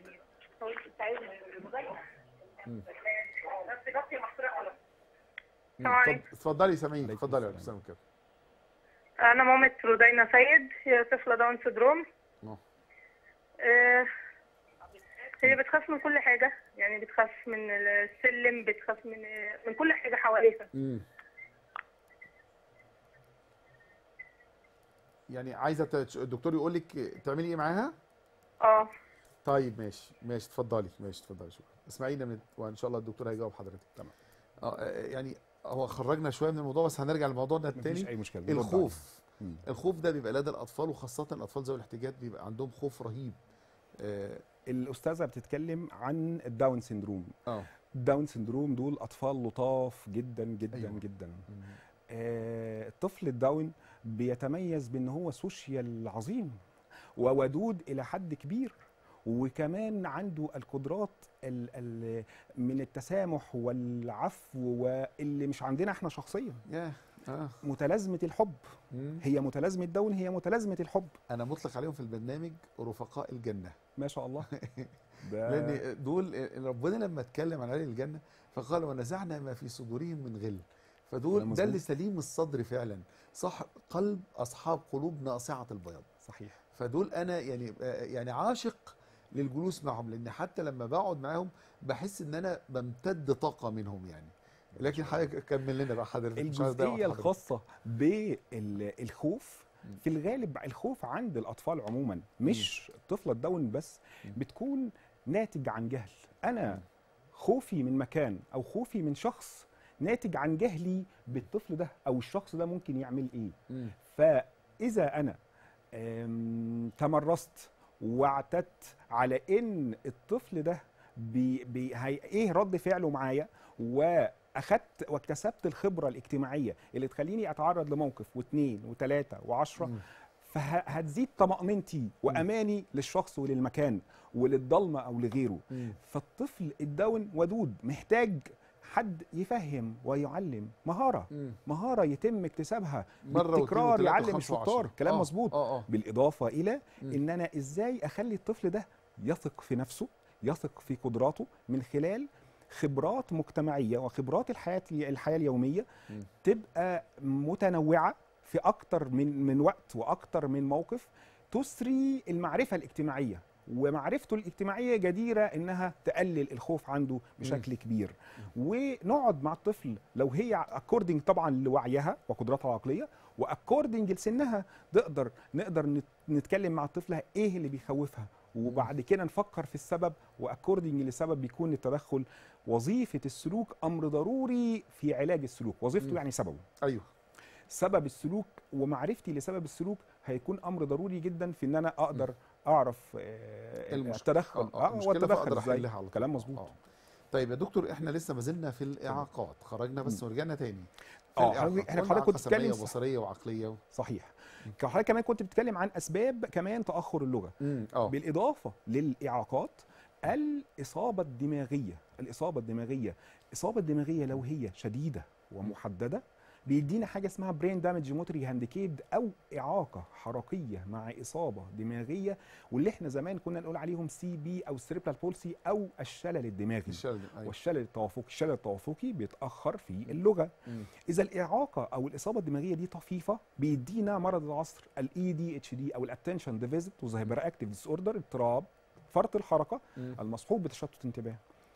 مم. مم. اتفض- اتفضلي سامعينك عليكم اتفضلي يا السلام. استاذ كده أنا مامة رودينا سيد هي طفلة داون سيدروم آه. آه، هي بتخاف من كل حاجة يعني بتخاف من السلم بتخاف من من كل حاجة حواليها امم يعني عايزه ت- الدكتور يقول لك تعملي ايه معاها اه طيب ماشي ماشي اتفضلي ماشي اتفضلي شكرا اسمعينا من وان شاء الله الدكتور هيجاوب حضرتك تمام. اه يعني هو خرجنا شويه من الموضوع بس هنرجع لموضوعنا مفيش التاني اي مشكله بنرد الخوف عليه. مم. الخوف ده بيبقى لدى الاطفال وخاصه الاطفال ذوي الاحتياجات بيبقى عندهم خوف رهيب اه الاستاذه بتتكلم عن الداون سيندروم اه الداون سيندروم دول اطفال لطاف جدا جدا أيوة. أيوة. جدا آه، الطفل الداون بيتميز بان هو سوشيال عظيم وودود الى حد كبير وكمان عنده القدرات ال ال من التسامح والعفو واللي مش عندنا احنا شخصيا ياه اه متلازمه الحب مم. هي متلازمه داون هي متلازمه الحب انا مطلق عليهم في البرنامج رفقاء الجنه ما شاء الله ده لان دول ربنا لما اتكلم عن اهل الجنه فقال ونزعنا ما في صدورهم من غل فدول كلام ده مظبوط. اللي سليم الصدر فعلا صح قلب اصحاب قلوب ناصعه البياض صحيح فدول انا يعني آه، يعني عاشق للجلوس معهم لان حتى لما بقعد معاهم بحس ان انا بمتد طاقه منهم يعني لكن حضرتك كمل لنا بقى حضرتك مش عايز أضيع وقت الجزئيه حضرتك. الخاصه بالخوف في الغالب الخوف عند الاطفال عموما مش الطفله الداون بس مم. بتكون ناتج عن جهل انا خوفي من مكان او خوفي من شخص ناتج عن جهلي بالطفل ده او الشخص ده ممكن يعمل ايه مم. فاذا انا آم، تمرست واعتدت على ان الطفل ده بي بي هي ايه رد فعله معايا واخدت واكتسبت الخبره الاجتماعيه اللي تخليني اتعرض لموقف واثنين وثلاثه وعشرة مم. فهتزيد طمأنينتي وأماني للشخص وللمكان وللضلمة أو لغيره مم. فالطفل الداون ودود محتاج حد يفهم ويعلم مهارة مم. مهارة يتم اكتسابها مرة واثنين بالتكرار وثلاثة يعلم وخمسة الشطار وعشرة. كلام آه، مظبوط اه اه بالإضافة إلى مم. إن أنا إزاي أخلي الطفل ده يثق في نفسه يثق في قدراته من خلال خبرات مجتمعية وخبرات الحياة الحياة اليومية مم. تبقى متنوعة في أكتر من من وقت وأكتر من موقف تسري المعرفة الاجتماعية ومعرفته الاجتماعية جديرة إنها تقلل الخوف عنده بشكل كبير ونقعد مع الطفل لو هي اكوردنج طبعا لوعيها وقدراتها العقلية واكوردنج لسنها نقدر نقدر نت- نتكلم مع الطفل ايه اللي بيخوفها وبعد كده نفكر في السبب واكوردنج لسبب بيكون التدخل وظيفة السلوك امر ضروري في علاج السلوك وظيفته مم. يعني سببه ايوه سبب السلوك ومعرفتي لسبب السلوك هيكون امر ضروري جدا في ان انا اقدر اعرف آه، المشكلة. التدخل آه، آه، المشكلة والتدخل فأقدر إزاي. أحلها على طول. كلام مظبوط آه. طيب يا دكتور احنا لسه ما زلنا في الاعاقات خرجنا بس ورجعنا تاني في آه، الإعاقات. حضرتك- إحنا قلنا حضرتك كنت عقل سمعية بتتكلم- وبصريه وعقليه و... صحيح حضرتك كمان كنت بتتكلم عن اسباب كمان تاخر اللغه مم، اه بالاضافه للاعاقات الاصابه الدماغيه الاصابه الدماغيه الاصابه الدماغيه لو هي شديده ومحدده بيدينا حاجه اسمها برين دامج موتوري هانديكيبد او اعاقه حركيه مع اصابه دماغيه واللي احنا زمان كنا نقول عليهم سي بي او سيريبرال بولسي او الشلل الدماغي الشلل أيوة. والشلل التوافقي الشلل التوافقي بيتاخر في اللغه مم. اذا الاعاقه او الاصابه الدماغيه دي طفيفه بيدينا مرض العصر الاي دي اتش دي او الاتنشن ديفيزيت وهايبر اكتيف ديس اوردر اضطراب فرط الحركه مم. المصحوب بتشتت انتباه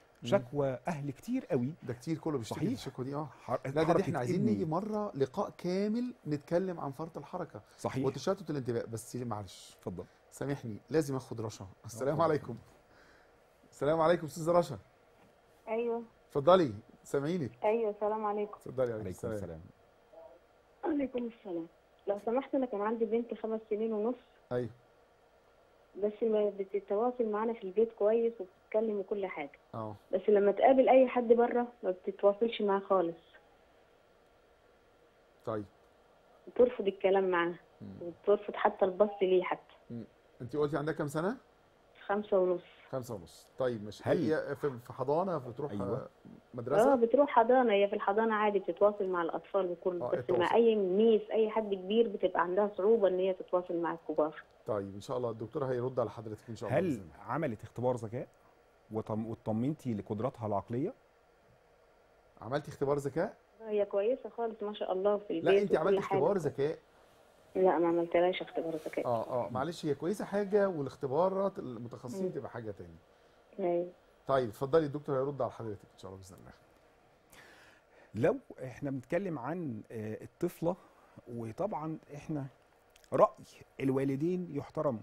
شكوى اهل كتير قوي ده كتير كله بيشتكي من صحيح. الشكوى دي اه حر... لا ده, ده حركة احنا عايزين ابني. نيجي مره لقاء كامل نتكلم عن فرط الحركه صحيح وتشتت الانتباه بس معلش اتفضل سامحني لازم اخد رشا السلام اتفضل. عليكم السلام عليكم استاذه رشا ايوه اتفضلي سامعينك ايوه السلام عليكم اتفضلي عليكم عليكم السلام السلام عليكم السلام لو سمحت انا كان عندي بنت خمس سنين ونص ايوه بس ما بتتواصل معانا في البيت كويس وبتتكلم وكل حاجه اه بس لما تقابل اي حد بره ما بتتواصلش معاه خالص طيب بترفض الكلام معاه مم. وبترفض حتى البص ليه حتى انت قلتي عندها كام سنه خمسة ونص خمسة ونص طيب مش هل- هي في في حضانه بتروح أيوة. آه، اه مدرسه بتروح حضانة هي في الحضانة عادي بتتواصل مع الأطفال وكله آه، بس التواصل. مع أي ميس أي حد كبير بتبقى عندها صعوبة إن هي تتواصل مع الكبار طيب ان شاء الله الدكتور هيرد على حضرتك ان شاء الله هل بإذن الله. عملت اختبار ذكاء وطم... واطمنتي لقدراتها العقليه عملتي اختبار ذكاء هي كويسة خالص ما شاء الله في البيت لا انت وكل عملتي حاجة. اختبار ذكاء لا ما عملتلهاش اختبار ذكاء اه اه معلش هي كويسه حاجه والاختبارات المتخصصين مم. تبقى حاجه تاني أيوة. طيب اتفضلي الدكتور هيرد على حضرتك ان شاء الله باذن الله لو احنا بنتكلم عن آه، الطفله وطبعا احنا راي الوالدين يحترم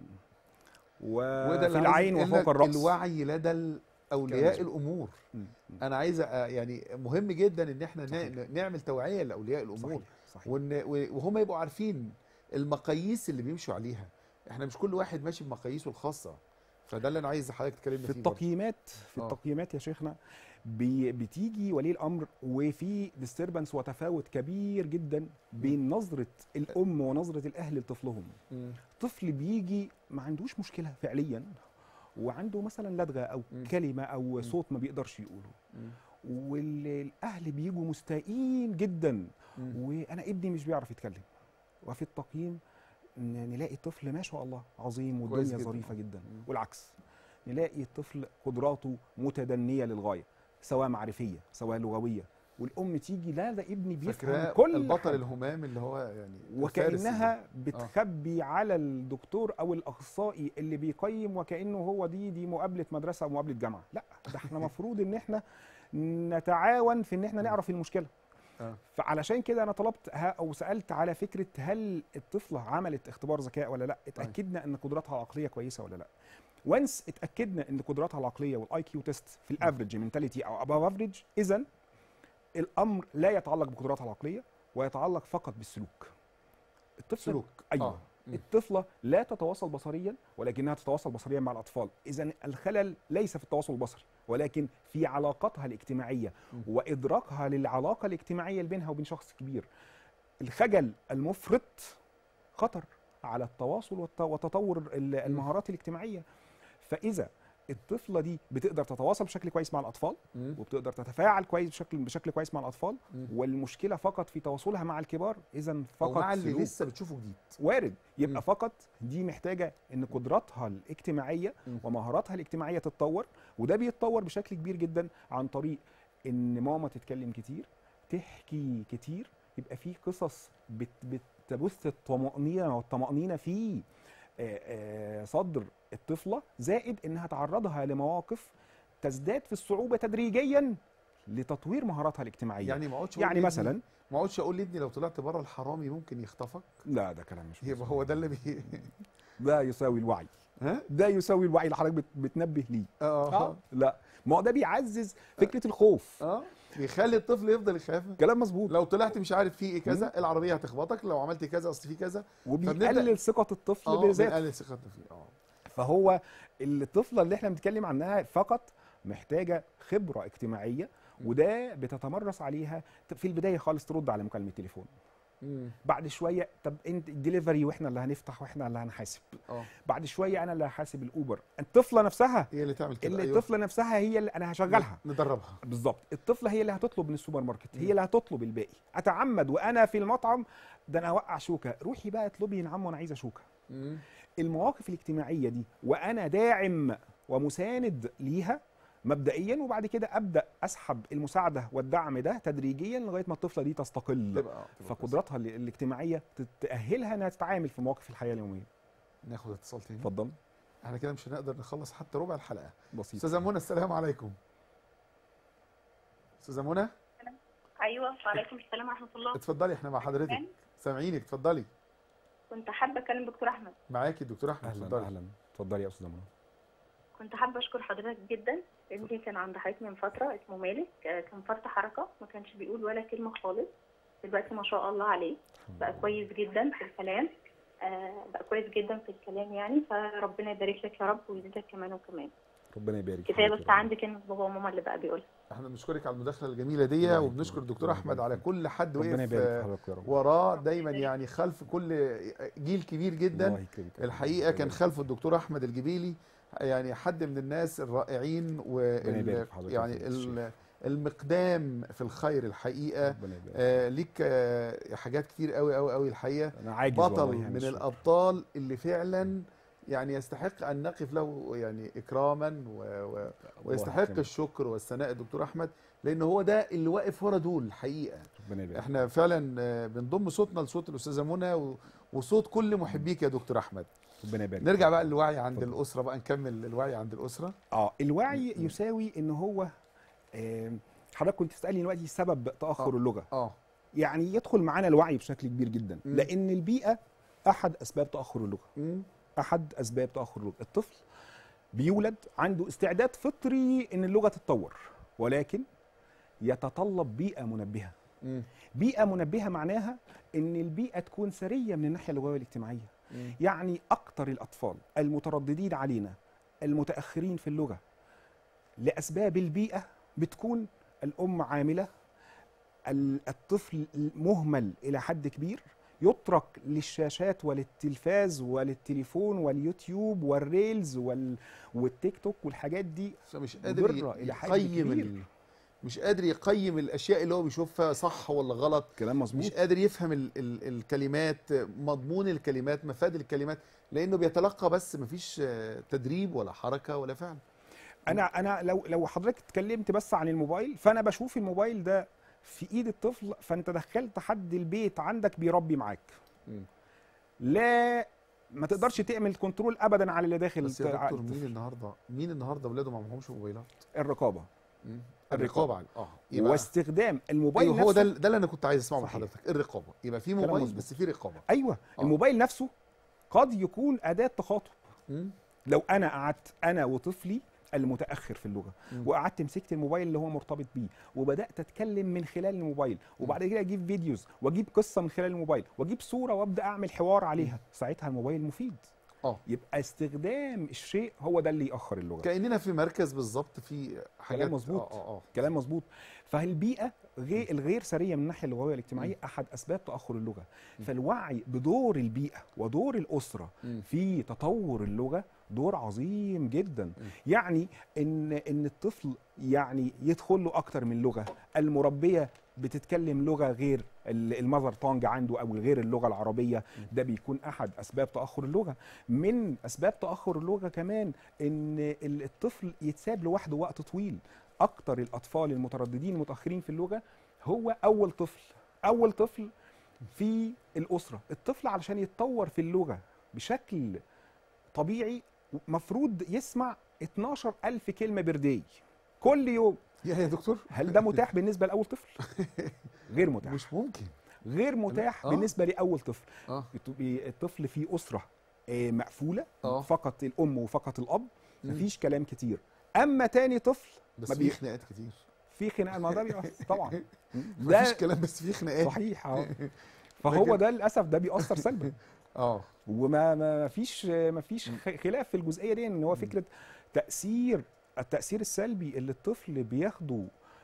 وده وفي اللي العين عايز وفوق أقول لك الراس الوعي لدى ال- اولياء كلام الامور مم. انا عايز أ- يعني مهم جدا ان احنا صحيح. ن- نعمل توعيه لاولياء الامور صحيح صحيح وان و- وهم يبقوا عارفين المقاييس اللي بيمشوا عليها احنا مش كل واحد ماشي بمقاييسه الخاصه فده اللي انا عايز حضرتك تكلمنا في فيه برضه. التقييمات في آه. التقييمات يا شيخنا بي بتيجي ولي الامر وفي ديستربنس وتفاوت كبير جدا بين نظره الام ونظره الاهل لطفلهم مم. طفل بيجي ما عندوش مشكله فعليا وعنده مثلا لدغه او مم. كلمه او صوت ما بيقدرش يقوله مم. والاهل بيجوا مستائين جدا مم. وانا ابني مش بيعرف يتكلم وفي التقييم ن- نلاقي الطفل ما شاء الله عظيم كويس والدنيا جدا. ظريفه جدا مم. والعكس نلاقي الطفل قدراته متدنيه للغايه سواء معرفيه سواء لغويه والام تيجي لا ده ابني بيفهم فاكراه كل البطل حاجة. الهمام اللي هو يعني الفارس وكانها بتخبي على الدكتور او الاخصائي اللي بيقيم وكانه هو دي دي مقابله مدرسه او مقابله جامعه لا ده احنا مفروض ان احنا نتعاون في ان احنا نعرف المشكله آه. فعلشان كده انا طلبت ها او سالت على فكره هل الطفله عملت اختبار ذكاء ولا لا اتاكدنا ان قدراتها العقليه كويسه ولا لا وانس اتاكدنا ان قدراتها العقليه والاي كيو تيست في الافريج منتاليتي او اباف افريج اذا الامر لا يتعلق بقدراتها العقليه ويتعلق فقط بالسلوك الطفل سلوك ايوه آه. الطفله لا تتواصل بصريا ولكنها تتواصل بصريا مع الاطفال اذا الخلل ليس في التواصل البصري ولكن في علاقتها الاجتماعيه وادراكها للعلاقه الاجتماعيه اللي بينها وبين شخص كبير الخجل المفرط خطر على التواصل والت- وتطور ال- المهارات الاجتماعيه فاذا الطفله دي بتقدر تتواصل بشكل كويس مع الاطفال مم. وبتقدر تتفاعل كويس بشكل بشكل كويس مع الاطفال مم. والمشكله فقط في تواصلها مع الكبار اذا او فقط مع اللي سلوك لسه بتشوفه جديد وارد مم. يبقى فقط دي محتاجه ان قدراتها الاجتماعيه مم. ومهاراتها الاجتماعيه تتطور وده بيتطور بشكل كبير جدا عن طريق ان ماما تتكلم كتير تحكي كتير يبقى في قصص بت بتبث الطمأنينة والطمأنينة في آه، آه، صدر الطفلة زائد انها تعرضها لمواقف تزداد في الصعوبة تدريجيا لتطوير مهاراتها الاجتماعية يعني ما اقعدش أقول يعني لابني- مثلا ما اقعدش اقول لابني لو طلعت بره الحرامي ممكن يخطفك لا ده كلام مش يبقى مظبوط. هو ده اللي بي ده يساوي الوعي ها ده يساوي الوعي اللي حضرتك بت- بتنبه ليه اه اه لا ما هو ده بيعزز فكره الخوف اه بيخلي الطفل يفضل يخاف كلام مظبوط لو طلعت مش عارف فيه ايه كذا العربيه هتخبطك لو عملت كذا اصل فيه كذا وبيقلل ثقه الطفل اه بذاته بنقلل ثقتنا فيه اه فهو الطفله اللي احنا بنتكلم عنها فقط محتاجه خبره اجتماعيه وده بتتمرس عليها في البدايه خالص ترد على مكالمه تليفون مم. بعد شويه طب انت ديليفري واحنا اللي هنفتح واحنا اللي هنحاسب اه بعد شويه انا اللي هحاسب الاوبر الطفله نفسها هي اللي تعمل كده اللي أيوة. الطفله نفسها هي اللي انا هشغلها ندربها بالظبط الطفله هي اللي هتطلب من السوبر ماركت هي اللي هتطلب الباقي اتعمد وانا في المطعم ده انا اوقع شوكه روحي بقى اطلبي نعم وانا عايزه شوكه مم. المواقف الاجتماعيه دي وانا داعم ومساند ليها مبدئيا وبعد كده ابدا اسحب المساعده والدعم ده تدريجيا لغايه ما الطفله دي تستقل تبقى آه، تبقى فقدراتها ال- الاجتماعيه تاهلها انها تتعامل في مواقف الحياه اليوميه كويسة. ناخد اتصال تاني اتفضل احنا كده مش هنقدر نخلص حتى ربع الحلقه بسيط استاذه منى السلام عليكم استاذه منى ايوه وعليكم السلام ورحمه الله اتفضلي احنا مع حضرتك سامعني؟ سامعينك اتفضلي كنت حابه اكلم دكتور احمد معاكي الدكتور احمد اهلا اتفضلي اهلا اتفضلي يا استاذه منى كنت حابه اشكر حضرتك جدا ابني كان عند حضرتك من فتره اسمه مالك آه، كان فرط حركه ما كانش بيقول ولا كلمه خالص دلوقتي ما شاء الله عليه بقى كويس جدا في الكلام آه، بقى كويس جدا في الكلام يعني فربنا يبارك لك يا رب ويزيدك كمان وكمان ربنا يبارك فيك كفايه يا بس رب. عندي كلمه بابا وماما اللي بقى بيقولها احنا بنشكرك على المداخله الجميله دي الله وبنشكر يكرمك. الدكتور الله احمد يبارك على فيك. كل حد ربنا وقف يبارك في آه، حضرتك يا رب وراه دايما يعني خلف كل جيل كبير الله جدا يكرمك يا رب. الحقيقه كان خلفه الدكتور احمد الجبيلي يعني حد من الناس الرائعين ربنا يبارك وال في حضرتك يعني يا فضيلة ال- المقدام في الخير الحقيقه ربنا يبارك آه ليك آه حاجات كتير قوي قوي قوي الحقيقه انا عاجز بطل والله عن من الشكر. الابطال اللي فعلا يعني يستحق ان نقف له يعني اكراما و... و... الله ويستحق يكرمك. الشكر والثناء الدكتور احمد لان هو ده اللي واقف ورا دول الحقيقه ربنا يبارك احنا فعلا آه، بنضم صوتنا لصوت الاستاذه منى و... وصوت كل محبيك يا دكتور احمد ربنا يبارك نرجع فيك. بقى للوعي عند اتفضل. الاسره بقى نكمل الوعي عند الاسره اه الوعي يساوي ان هو آم، حضرتك كنت تسالني دلوقتي سبب تاخر آه. اللغه اه يعني يدخل معانا الوعي بشكل كبير جدا مم. لان البيئه احد اسباب تاخر اللغه مم. احد اسباب تاخر اللغه الطفل بيولد عنده استعداد فطري ان اللغه تتطور ولكن يتطلب بيئه منبهه مم. بيئه منبهه معناها ان البيئه تكون سريه من الناحيه اللغويه والاجتماعيه مم. يعني اكتر الاطفال المترددين علينا المتاخرين في اللغه لاسباب البيئه بتكون الام عامله ال- الطفل مهمل الى حد كبير يترك للشاشات وللتلفاز وللتليفون واليوتيوب والريلز وال... والتيك توك والحاجات دي مش قادر مضرة ي- إلى حد يقيم كبير. ال... مش قادر يقيم الاشياء اللي هو بيشوفها صح ولا غلط كلام مظبوط مش قادر يفهم ال ال الكلمات مضمون الكلمات مفاد الكلمات لانه بيتلقى بس مفيش آه، تدريب ولا حركه ولا فعل انا انا لو لو حضرتك اتكلمت بس عن الموبايل فانا بشوف الموبايل ده في ايد الطفل فانت دخلت حد البيت عندك بيربي معاك مم. لا ما تقدرش تعمل كنترول ابدا على اللي داخل بس يا الت- دكتور مين الطفل. النهارده مين النهارده اولاده ما معهمش موبايلات الرقابه مم. الرقابة. الرقابه على- اه يبقى واستخدام الموبايل ايوه هو ده نفسه ده اللي انا كنت عايز اسمعه من صحيح. حضرتك الرقابه يبقى في كلام موبايل مظبوط. بس في رقابه ايوه آه. الموبايل نفسه قد يكون اداه تخاطب مم. لو انا قعدت انا وطفلي المتاخر في اللغه مم. وقعدت مسكت الموبايل اللي هو مرتبط بيه وبدات اتكلم من خلال الموبايل وبعد كده اجيب فيديوز واجيب قصه من خلال الموبايل واجيب صوره وابدا اعمل حوار عليها ساعتها الموبايل مفيد اه يبقى استخدام الشيء هو ده اللي ياخر اللغه كاننا في مركز بالظبط في حاجات مظبوط. اه اه اه كلام مظبوط فالبيئه غير الغير سريه من الناحيه اللغويه والاجتماعيه احد اسباب تاخر اللغه فالوعي بدور البيئه ودور الاسره مم. في تطور اللغه دور عظيم جدا يعني ان ان الطفل يعني يدخل له اكتر من لغه المربيه بتتكلم لغه غير ال- المذر تونج عنده او غير اللغه العربيه ده بيكون احد اسباب تاخر اللغه من اسباب تاخر اللغه كمان ان ال- الطفل يتساب لوحده وقت طويل اكتر الاطفال المترددين المتاخرين في اللغه هو اول طفل اول طفل في الاسره الطفل علشان يتطور في اللغه بشكل طبيعي مفروض يسمع 12 ألف كلمة برداي كل يوم يا يا دكتور هل ده متاح بالنسبة لأول طفل؟ غير متاح مش ممكن غير متاح آه. بالنسبة لأول طفل اه بتبقي الطفل في أسرة آه، مقفولة آه. فقط الأم وفقط الأب مم. مفيش كلام كتير أما تاني طفل بس ما في بي- خناقات كتير في خناقة ما ده بيأثر طبعا مفيش كلام بس في خناقات صحيح اه فهو لكن- ده للأسف ده بيأثر سلبا اه وما ما فيش ما فيش خ- خلاف في الجزئيه دي ان هو فكره تاثير التاثير السلبي اللي الطفل بياخده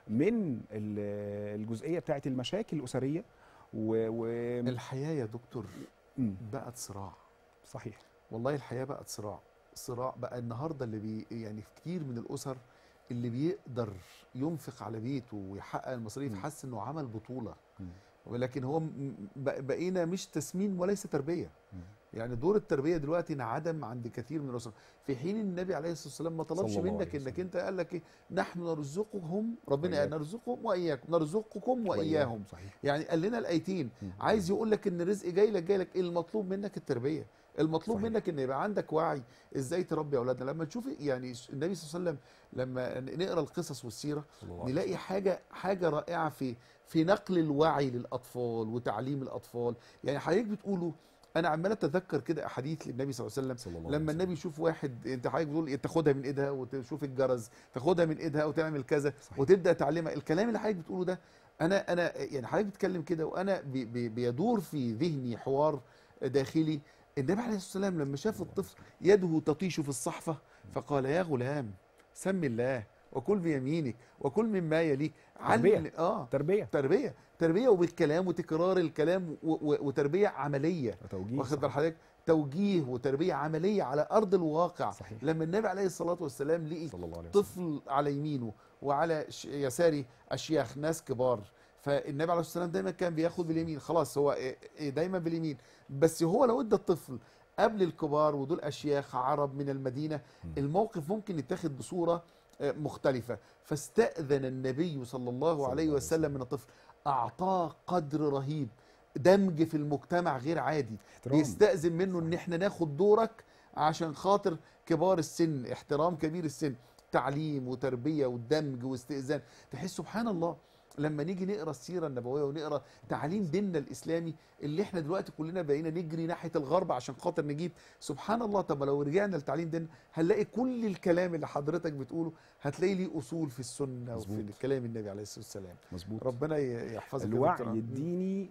من ال- الجزئيه بتاعه المشاكل الاسريه و, و... الحياه يا دكتور مم، بقت صراع صحيح والله الحياه بقت صراع صراع بقى النهارده اللي بي يعني في كتير من الاسر اللي بيقدر ينفق على بيته ويحقق المصاريف مم. حس انه عمل بطوله مم. ولكن هو م- بق- بقينا مش تسمين وليس تربيه مم. يعني دور التربيه دلوقتي انعدم عند كثير من الاسر في حين النبي عليه الصلاه والسلام ما طلبش صلى الله منك عليه انك وسلم. انت قال لك ايه نحن نرزقهم ربنا قال وإياكم. نرزقهم واياكم نرزقكم واياهم صحيح يعني قال لنا الايتين مم. عايز يقول لك ان الرزق جاي لك جاي لك المطلوب منك التربيه المطلوب صحيح. منك ان يبقى عندك وعي ازاي تربي اولادنا لما تشوف يعني النبي صلى الله عليه وسلم لما نقرا القصص والسيره صلى الله عليه نلاقي حاجه حاجه رائعه في في نقل الوعي للاطفال وتعليم الاطفال يعني حضرتك بتقولوا انا عمال اتذكر كده احاديث للنبي صلى الله عليه وسلم صلى الله عليه لما وسلم. النبي يشوف واحد انت حضرتك بتقول تاخدها من ايدها وتشوف الجرس تاخدها من ايدها وتعمل كذا صحيح. وتبدا تعلمها الكلام اللي حضرتك بتقوله ده انا انا يعني حضرتك بتتكلم كده وانا بي بي بيدور في ذهني حوار داخلي النبي عليه الصلاه والسلام لما شاف الطفل يده تطيش في الصحفه فقال يا غلام سم الله وكل بيمينك وكل مما يليك تربية. علم اه تربيه تربيه تربيه وبالكلام وتكرار الكلام و- و- وتربيه عمليه وتوجيه واخد بال صحيح. حضرتك توجيه وتربيه عمليه على ارض الواقع صحيح. لما النبي عليه الصلاه والسلام لقي صلى الله عليه وسلم طفل على يمينه وعلى ش- يساره اشياخ ناس كبار فالنبي عليه الصلاه والسلام دايما كان بياخد باليمين خلاص هو إيه- إيه دايما باليمين بس هو لو ادى الطفل قبل الكبار ودول اشياخ عرب من المدينه الموقف ممكن يتاخد بصوره آه، مختلفه فاستاذن النبي صلى الله صلى عليه الله عليه وسلم من الطفل اعطاه قدر رهيب دمج في المجتمع غير عادي احترام. بيستأذن منه ان احنا ناخد دورك عشان خاطر كبار السن احترام كبير السن تعليم وتربية ودمج واستئذان تحس سبحان الله لما نيجي نقرا السيره النبويه ونقرا تعليم ديننا الاسلامي اللي احنا دلوقتي كلنا بقينا نجري ناحيه الغرب عشان خاطر نجيب سبحان الله طب لو رجعنا لتعليم ديننا هنلاقي كل الكلام اللي حضرتك بتقوله هتلاقي ليه اصول في السنه وفي مظبوط. كلام النبي عليه الصلاه والسلام مظبوط ربنا ي- يحفظك يا الوعي دكتور. الديني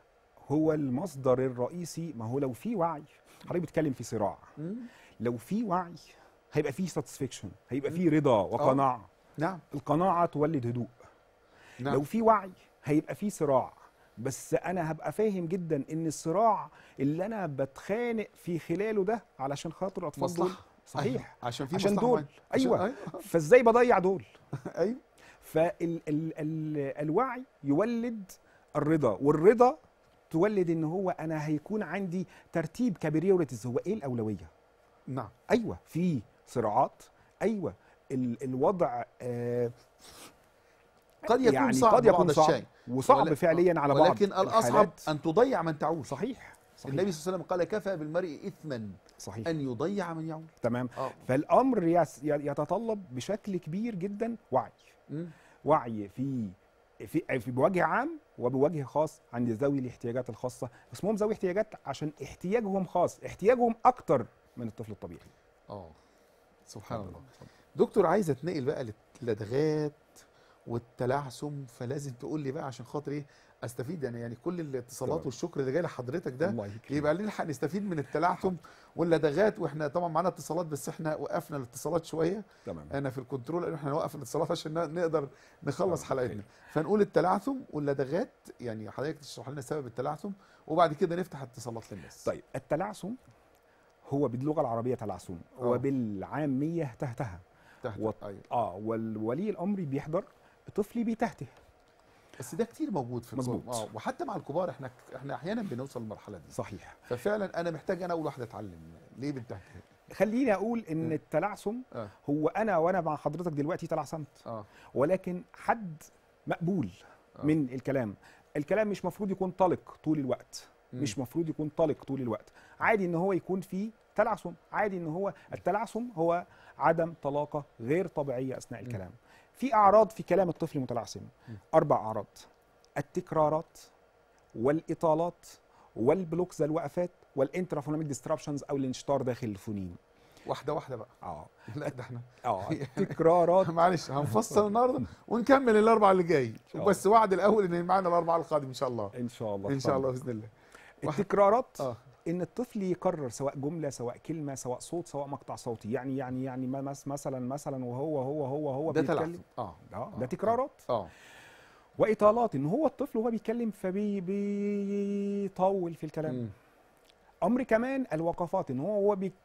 هو المصدر الرئيسي ما هو لو في وعي حضرتك بتتكلم في صراع مم. لو في وعي هيبقى في ساتسفيكشن هيبقى في رضا وقناعه نعم القناعه تولد هدوء نعم لو في وعي هيبقى في صراع بس انا هبقى فاهم جدا ان الصراع اللي انا بتخانق في خلاله ده علشان خاطر الاطفال دول مصلحه صحيح أيوة. عشان في عشان مصلحة دول معينة. عشان- ايوه ايوه فازاي بضيع دول ايوه فال ال ال الوعي يولد الرضا والرضا تولد ان هو انا هيكون عندي ترتيب كبريوريتيز هو ايه الاولويه نعم ايوه في صراعات ايوه ال الوضع آه قد يكون يعني صعب قد يكون بعض صعب الشيء وصعب ول- فعليا على بعض ولكن الاصعب الحالات. ان تضيع من تعول صحيح صحيح النبي صلى الله عليه وسلم قال كفى بالمرء اثما صحيح ان يضيع من يعول تمام اه فالامر يس- يتطلب بشكل كبير جدا وعي مم. وعي في في في بوجه عام وبوجه خاص عند ذوي الاحتياجات الخاصه اسمهم ذوي احتياجات عشان احتياجهم خاص احتياجهم اكتر من الطفل الطبيعي اه سبحان الله دكتور عايز اتنقل بقى للدغات والتلعثم فلازم تقول لي بقى عشان خاطر ايه استفيد يعني يعني كل الاتصالات تمام. والشكر اللي جاي لحضرتك ده الله يكرمك. يبقى نلحق نستفيد من التلعثم واللدغات واحنا طبعا معانا اتصالات بس احنا وقفنا الاتصالات شويه تمام انا في الكنترول قالوا احنا نوقف الاتصالات عشان ن- نقدر نخلص تمام. حلقتنا فنقول التلعثم واللدغات يعني حضرتك تشرح لنا سبب التلعثم وبعد كده نفتح اتصالات للناس طيب التلعثم هو باللغه العربيه تلعثم آه. وبالعاميه تهتها تحت وط- أيوة. اه والولي الامر بيحضر طفلي بيتهته بس ده كتير موجود في الكبار. مظبوط. اه وحتى مع الكبار احنا احنا احيانا بنوصل للمرحله دي صحيح ففعلا انا محتاج انا اول واحده اتعلم ليه بنتهته خليني اقول ان م. التلعثم اه هو انا وانا مع حضرتك دلوقتي تلعثمت اه ولكن حد مقبول آه. من الكلام الكلام مش مفروض يكون طلق طول الوقت مم. مش مفروض يكون طلق طول الوقت عادي ان هو يكون فيه تلعثم عادي ان هو التلعثم هو عدم طلاقه غير طبيعيه اثناء الكلام في اعراض في كلام الطفل المتلعثم اربع اعراض التكرارات والاطالات والبلوكز الوقفات والانترافوناميك ديستربشنز او الانشطار داخل الفونين واحده واحده بقى اه لا ده احنا اه تكرارات معلش هنفصل النهارده ونكمل الاربعه اللي جاي آه. بس وعد الاول ان معانا الاربعه القادم ان شاء الله ان شاء الله ان شاء الله اتفضل. باذن الله واحد- التكرارات اه ان الطفل يكرر سواء جمله سواء كلمه سواء صوت سواء مقطع صوتي يعني يعني يعني ما- مس- مثلا مثلا وهو هو هو هو ده بيتكلم تلعثم اه اه آه، ده تكرارات اه واطالات ان هو الطفل وهو بيتكلم فبيطول في الكلام مم. امر كمان الوقفات ان هو هو بيتكلم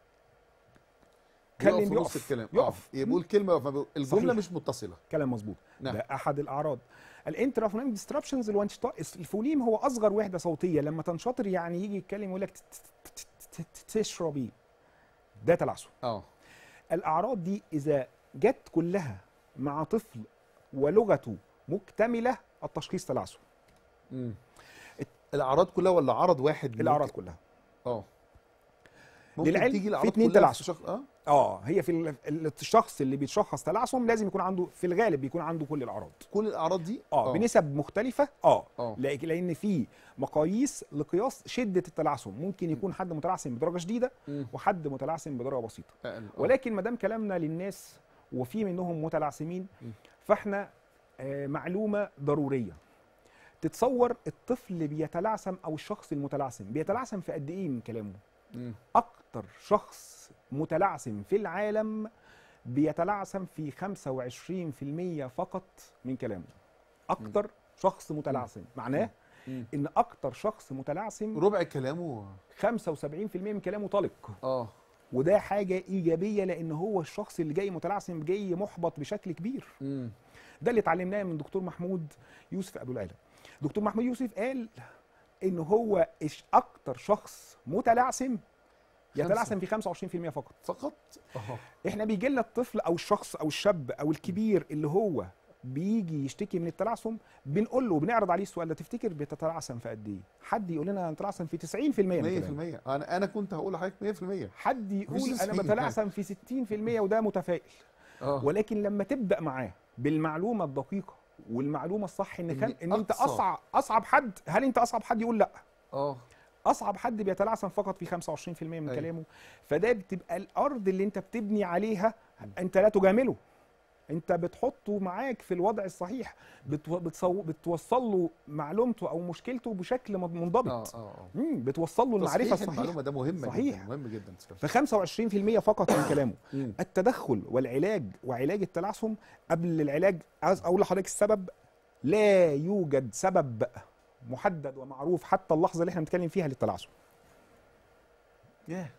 يقف في نص يقف الكلام يقف آه. يقول كلمه يقف ما بيقول- الجمله صحيح. مش متصله كلام مظبوط نعم. ده احد الاعراض الانترافونيميك ديستربشنز الوانشطار الفونيم هو اصغر وحده صوتيه لما تنشطر يعني يجي يتكلم يقول لك ت- ت- ت- ت- تشربي ده تلعثم اه الاعراض دي اذا جت كلها مع طفل ولغته مكتمله التشخيص تلعثم مم. الاعراض كلها ولا عرض واحد ممكن؟ الاعراض كلها اه ممكن للعلم تيجي في الاعراض اتنين كلها تلعثم. في شخص اه اه هي في ال- ال- الشخص اللي بيتشخص تلعثم لازم يكون عنده في الغالب بيكون عنده كل الاعراض كل الاعراض دي اه بنسب مختلفه اه اه لأ- لان في مقاييس لقياس شده التلعثم ممكن يكون حد متلعثم بدرجه شديده مم. وحد متلعثم بدرجه بسيطه أقل. آه. ولكن ما دام كلامنا للناس وفي منهم متلعثمين مم. فاحنا آه، معلومه ضروريه تتصور الطفل اللي بيتلعثم او الشخص المتلعثم بيتلعثم في قد ايه من كلامه مم. اكتر شخص متلعثم في العالم بيتلعثم في 25% فقط من كلامه اكتر شخص متلعثم معناه مم. ان اكتر شخص متلعثم ربع كلامه 75% من كلامه طلق اه وده حاجه ايجابيه لان هو الشخص اللي جاي متلعثم جاي محبط بشكل كبير مم. ده اللي اتعلمناه من دكتور محمود يوسف ابو العلا دكتور محمود يوسف قال ان هو إش- اكتر شخص متلعثم يتلعثم في 25% فقط فقط اه احنا بيجي لنا الطفل او الشخص او الشاب او الكبير اللي هو بيجي يشتكي من التلعثم بنقول له بنعرض عليه السؤال ده تفتكر بتتلعثم في قد ايه حد يقول لنا انا بتلعثم في 90% من كلامي 100% انا انا كنت هقول لحضرتك 100% حد يقول مش انا 90 بتلعثم في 60% وده متفائل اه ولكن لما تبدا معاه بالمعلومه الدقيقه والمعلومه الصح ان إن كان ان انت أقصى. اصعب اصعب حد هل انت اصعب حد يقول لا اه اصعب حد بيتلعثم فقط في 25% من أيوة. كلامه فده بتبقى الارض اللي انت بتبني عليها انت لا تجامله انت بتحطه معاك في الوضع الصحيح بتو... بتصو... بتوصل له معلومته او مشكلته بشكل من- اه منضبط اه اه مم. بتوصل له المعرفه تصحيح الصحيحه المعلومه ده مهم صحيح. جدا مهم جدا ف 25% فقط من كلامه مم. التدخل والعلاج وعلاج التلعثم قبل العلاج عايز اقول لحضرتك السبب لا يوجد سبب محدد ومعروف حتى اللحظه اللي احنا بنتكلم فيها للتلعثم ياه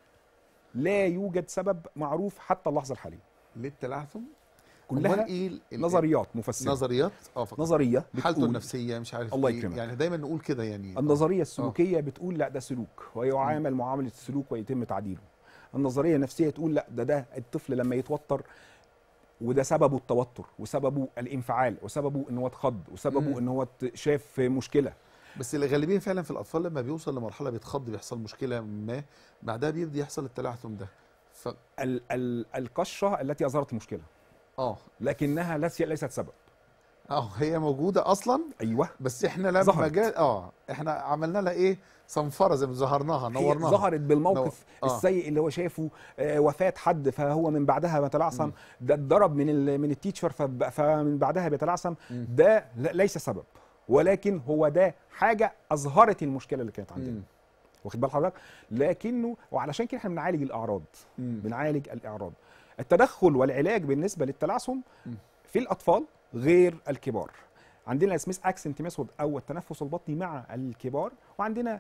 لا يوجد سبب معروف حتى اللحظه الحاليه للتلعثم كلها أمال ايه ال- ال- نظريات مفسره نظريات اه فقط نظريه حالته بتقول النفسيه مش عارف الله إيه. يكرمك. يعني دايما نقول كده يعني النظريه السلوكيه بتقول لا ده سلوك ويعامل معامله السلوك ويتم تعديله النظريه النفسيه تقول لا ده ده الطفل لما يتوتر وده سببه التوتر وسببه الانفعال وسببه ان هو اتخض وسببه مم. ان هو ت- شاف مشكله بس الغالبيه فعلا في الاطفال لما بيوصل لمرحله بيتخض بيحصل مشكله ما بعدها بيبدا يحصل التلعثم ده ف ال ال القشه التي اظهرت المشكله اه لكنها ليس- ليست سبب اه هي موجوده اصلا ايوه بس احنا لما ظهرت. جاء اه احنا عملنا لها ايه صنفره زي ما ظهرناها هي نورناها ظهرت بالموقف نور- آه. السيء اللي هو شافه آه، وفاه حد فهو من بعدها بيتلعثم ده اتضرب من ال- من التيتشر فب- فمن بعدها بيتلعثم مم. ده لا- ليس سبب ولكن هو ده حاجه اظهرت المشكله اللي كانت عندنا مم. واخد بال حضرتك لكنه وعلشان كده احنا بنعالج الاعراض مم. بنعالج الاعراض التدخل والعلاج بالنسبه للتلعثم مم. في الاطفال غير الكبار عندنا سميث اكسنت ميثود او التنفس البطني مع الكبار وعندنا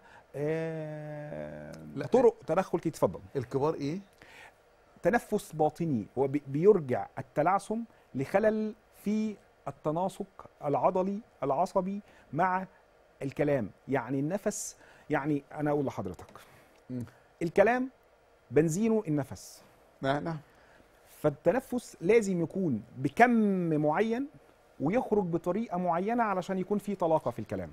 آه لا. طرق تدخل كي تفضل الكبار ايه تنفس باطني هو بي- بيرجع التلعثم لخلل في التناسق العضلي العصبي مع الكلام يعني النفس يعني انا اقول لحضرتك مم. الكلام بنزينه النفس نعم نعم فالتنفس لازم يكون بكم معين ويخرج بطريقه معينه علشان يكون في طلاقه في الكلام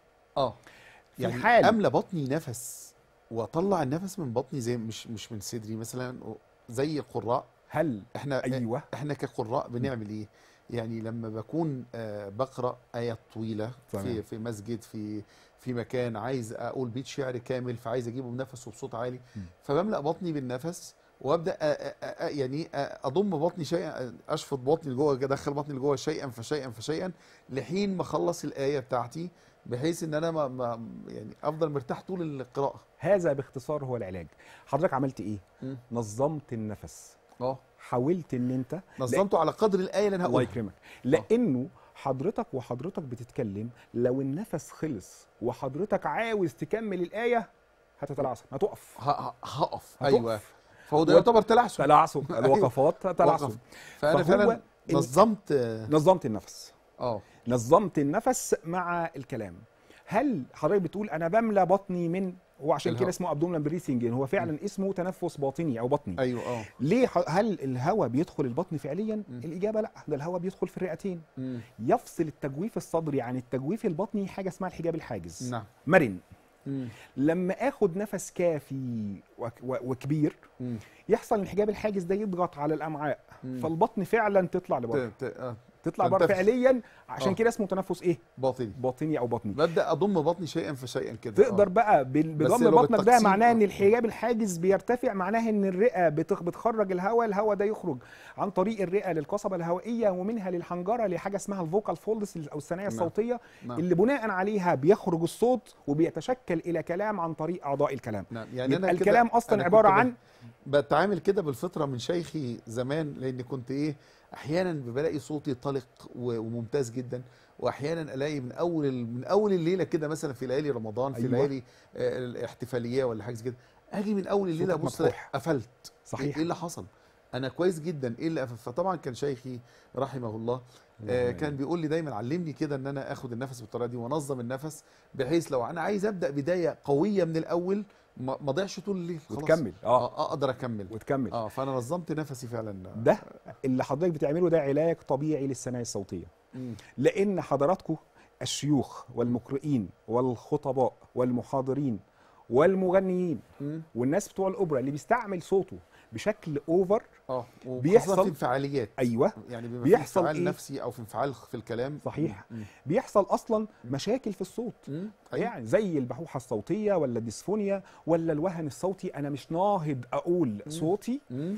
اه في يعني حال- املى بطني نفس واطلع النفس من بطني زي مش مش من صدري مثلا زي القراء هل احنا ايوه احنا كقراء بنعمل ايه يعني لما بكون آه، بقرا ايات طويله تمام. في في مسجد في في مكان عايز اقول بيت شعر كامل فعايز اجيبه بنفس وبصوت عالي م. فبملا بطني بالنفس وابدا أ- أ- أ- يعني أ- اضم بطني شيئا اشفط بطني لجوه ادخل بطني لجوه شيئا فشيئا فشيئا لحين ما اخلص الايه بتاعتي بحيث ان انا ما ما يعني افضل مرتاح طول القراءه هذا باختصار هو العلاج حضرتك عملت ايه م. نظمت النفس اه حاولت ان انت نظمته على قدر الايه اللي انا الله هقولها يكرمك لانه حضرتك وحضرتك بتتكلم لو النفس خلص وحضرتك عاوز تكمل الايه هتتلعثم هتقف ه- ه- هقف هتقف. ايوه فهو ده و- يعتبر تلعثم تلعثم الوقفات تلعثم وقف. فانا فهو فعلا ال- نظمت نظمت النفس اه نظمت النفس مع الكلام هل حضرتك بتقول انا بملى بطني من هو عشان كده الهواء. اسمه ابدومينال بريثنج هو فعلا اسمه تنفس باطني او بطني ايوه اه ليه ح- هل الهواء بيدخل البطن فعليا مم. الاجابه لا ده الهواء بيدخل في الرئتين مم. يفصل التجويف الصدري عن التجويف البطني حاجه اسمها الحجاب الحاجز نعم مرن مم. لما اخد نفس كافي وك- و- وكبير مم. يحصل الحجاب الحاجز ده يضغط على الامعاء مم. فالبطن فعلا تطلع لبره ت- ت- آه. تطلع بره تنتفخ. فعليا عشان آه. كده اسمه تنفس ايه باطني باطني او بطني ببدا اضم بطني شيئا فشيئا كده تقدر آه. بقى بال- بس بضم لو بطنك ده بالتقسيم- معناه ان آه. الحجاب الحاجز بيرتفع معناه ان الرئه بتخ- بتخرج الهواء الهواء ده يخرج عن طريق الرئه للقصبه الهوائيه ومنها للحنجره لحاجه اسمها الفوكال فولدس او الثنايا نعم. الصوتيه نعم. اللي بناء عليها بيخرج الصوت وبيتشكل الى كلام عن طريق اعضاء الكلام نعم يعني يبقى انا كده- الكلام اصلا أنا عباره كنت ب- عن بتعامل كده بالفطره من شيخي زمان لان كنت ايه احيانا بلاقي صوتي طلق و- وممتاز جدا واحيانا الاقي من اول ال- من اول الليله كده مثلا في ليالي رمضان في أيوة. ليالي آه، الاحتفاليه ولا حاجه زي كده اجي من اول الليله صوتك ابص مفتوح. قفلت صحيح. ايه اللي حصل انا كويس جدا ايه اللي قفل فطبعا كان شيخي رحمه الله آه اللهم كان بيقول لي دايما علمني كده ان انا اخد النفس بالطريقه دي وانظم النفس بحيث لو انا عايز ابدا بدايه قويه من الاول ما ما اضيعش طول الليل خلاص وتكمل اه اه اقدر اكمل وتكمل اه فانا نظمت نفسي فعلا ده اللي حضرتك بتعمله ده علاج طبيعي للثنايا الصوتيه مم. لان حضراتكم الشيوخ والمقرئين والخطباء والمحاضرين والمغنيين مم. والناس بتوع الاوبرا اللي بيستعمل صوته بشكل اوفر اه وخاصة بيحصل- في انفعاليات ايوه يعني بيبقى بيحصل في انفعال إيه؟ نفسي او في انفعال في الكلام صحيح. مم. بيحصل اصلا مشاكل في الصوت مم. أيوة. يعني زي البحوحه الصوتيه ولا الديسفونيا ولا الوهن الصوتي انا مش ناهض اقول صوتي مم.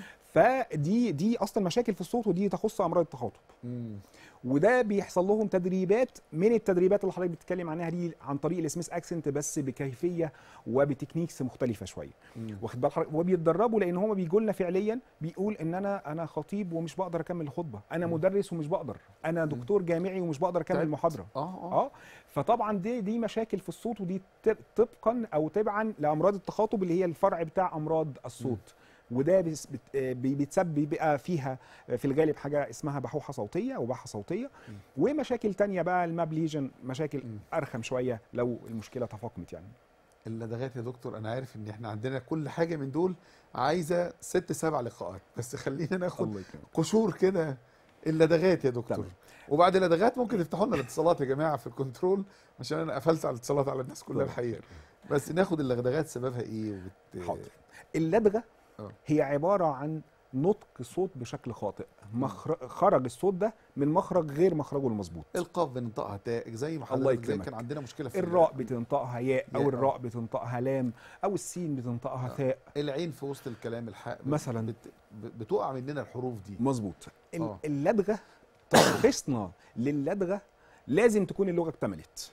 فدي دي اصلا مشاكل في الصوت ودي تخص امراض التخاطب مم. وده بيحصل لهم تدريبات من التدريبات اللي حضرتك بتتكلم عنها دي عن طريق السميث اكسنت بس بكيفيه وبتكنيكس مختلفه شويه مم. واخد بال حضرتك وبيتدربوا لان هم بيجوا لنا فعليا بيقول ان انا انا خطيب ومش بقدر اكمل الخطبه انا مدرس ومش بقدر انا دكتور جامعي ومش بقدر اكمل تعبت. المحاضره اه اه اه فطبعا دي دي مشاكل في الصوت ودي ت- طبقا او تبعا لامراض التخاطب اللي هي الفرع بتاع امراض الصوت وده بيس- بت- آه بي- بيتسبب بقى فيها في الغالب حاجه اسمها بحوحه صوتيه وبحه صوتيه ومشاكل تانية بقى الماب ليجن مشاكل مم. ارخم شويه لو المشكله تفاقمت يعني اللدغات يا دكتور انا عارف ان احنا عندنا كل حاجه من دول عايزه ست سبع لقاءات بس خلينا ناخد الله يكرمك قشور كده اللدغات يا دكتور تمام. وبعد اللدغات ممكن تفتحوا لنا الاتصالات يا جماعه في الكنترول عشان انا قفلت على الاتصالات على الناس كلها الله الحقيقه بس ناخد اللدغات سببها ايه وبت... حاضر اللدغه آه. هي عباره عن نطق صوت بشكل خاطئ مخر... خرج الصوت ده من مخرج غير مخرجه المظبوط القاف بننطقها تاء زي ما الله حضرتك زي يكرمك. كان عندنا مشكله في الراء بتنطقها ياء ياء، او آه. الراء بتنطقها لام او السين بتنطقها ثاء العين في وسط الكلام الحاء بت- مثلاً. بت... ب- بتقع مننا الحروف دي مظبوط ال- آه. اللدغه تشخيصنا للدغه لازم تكون اللغه اكتملت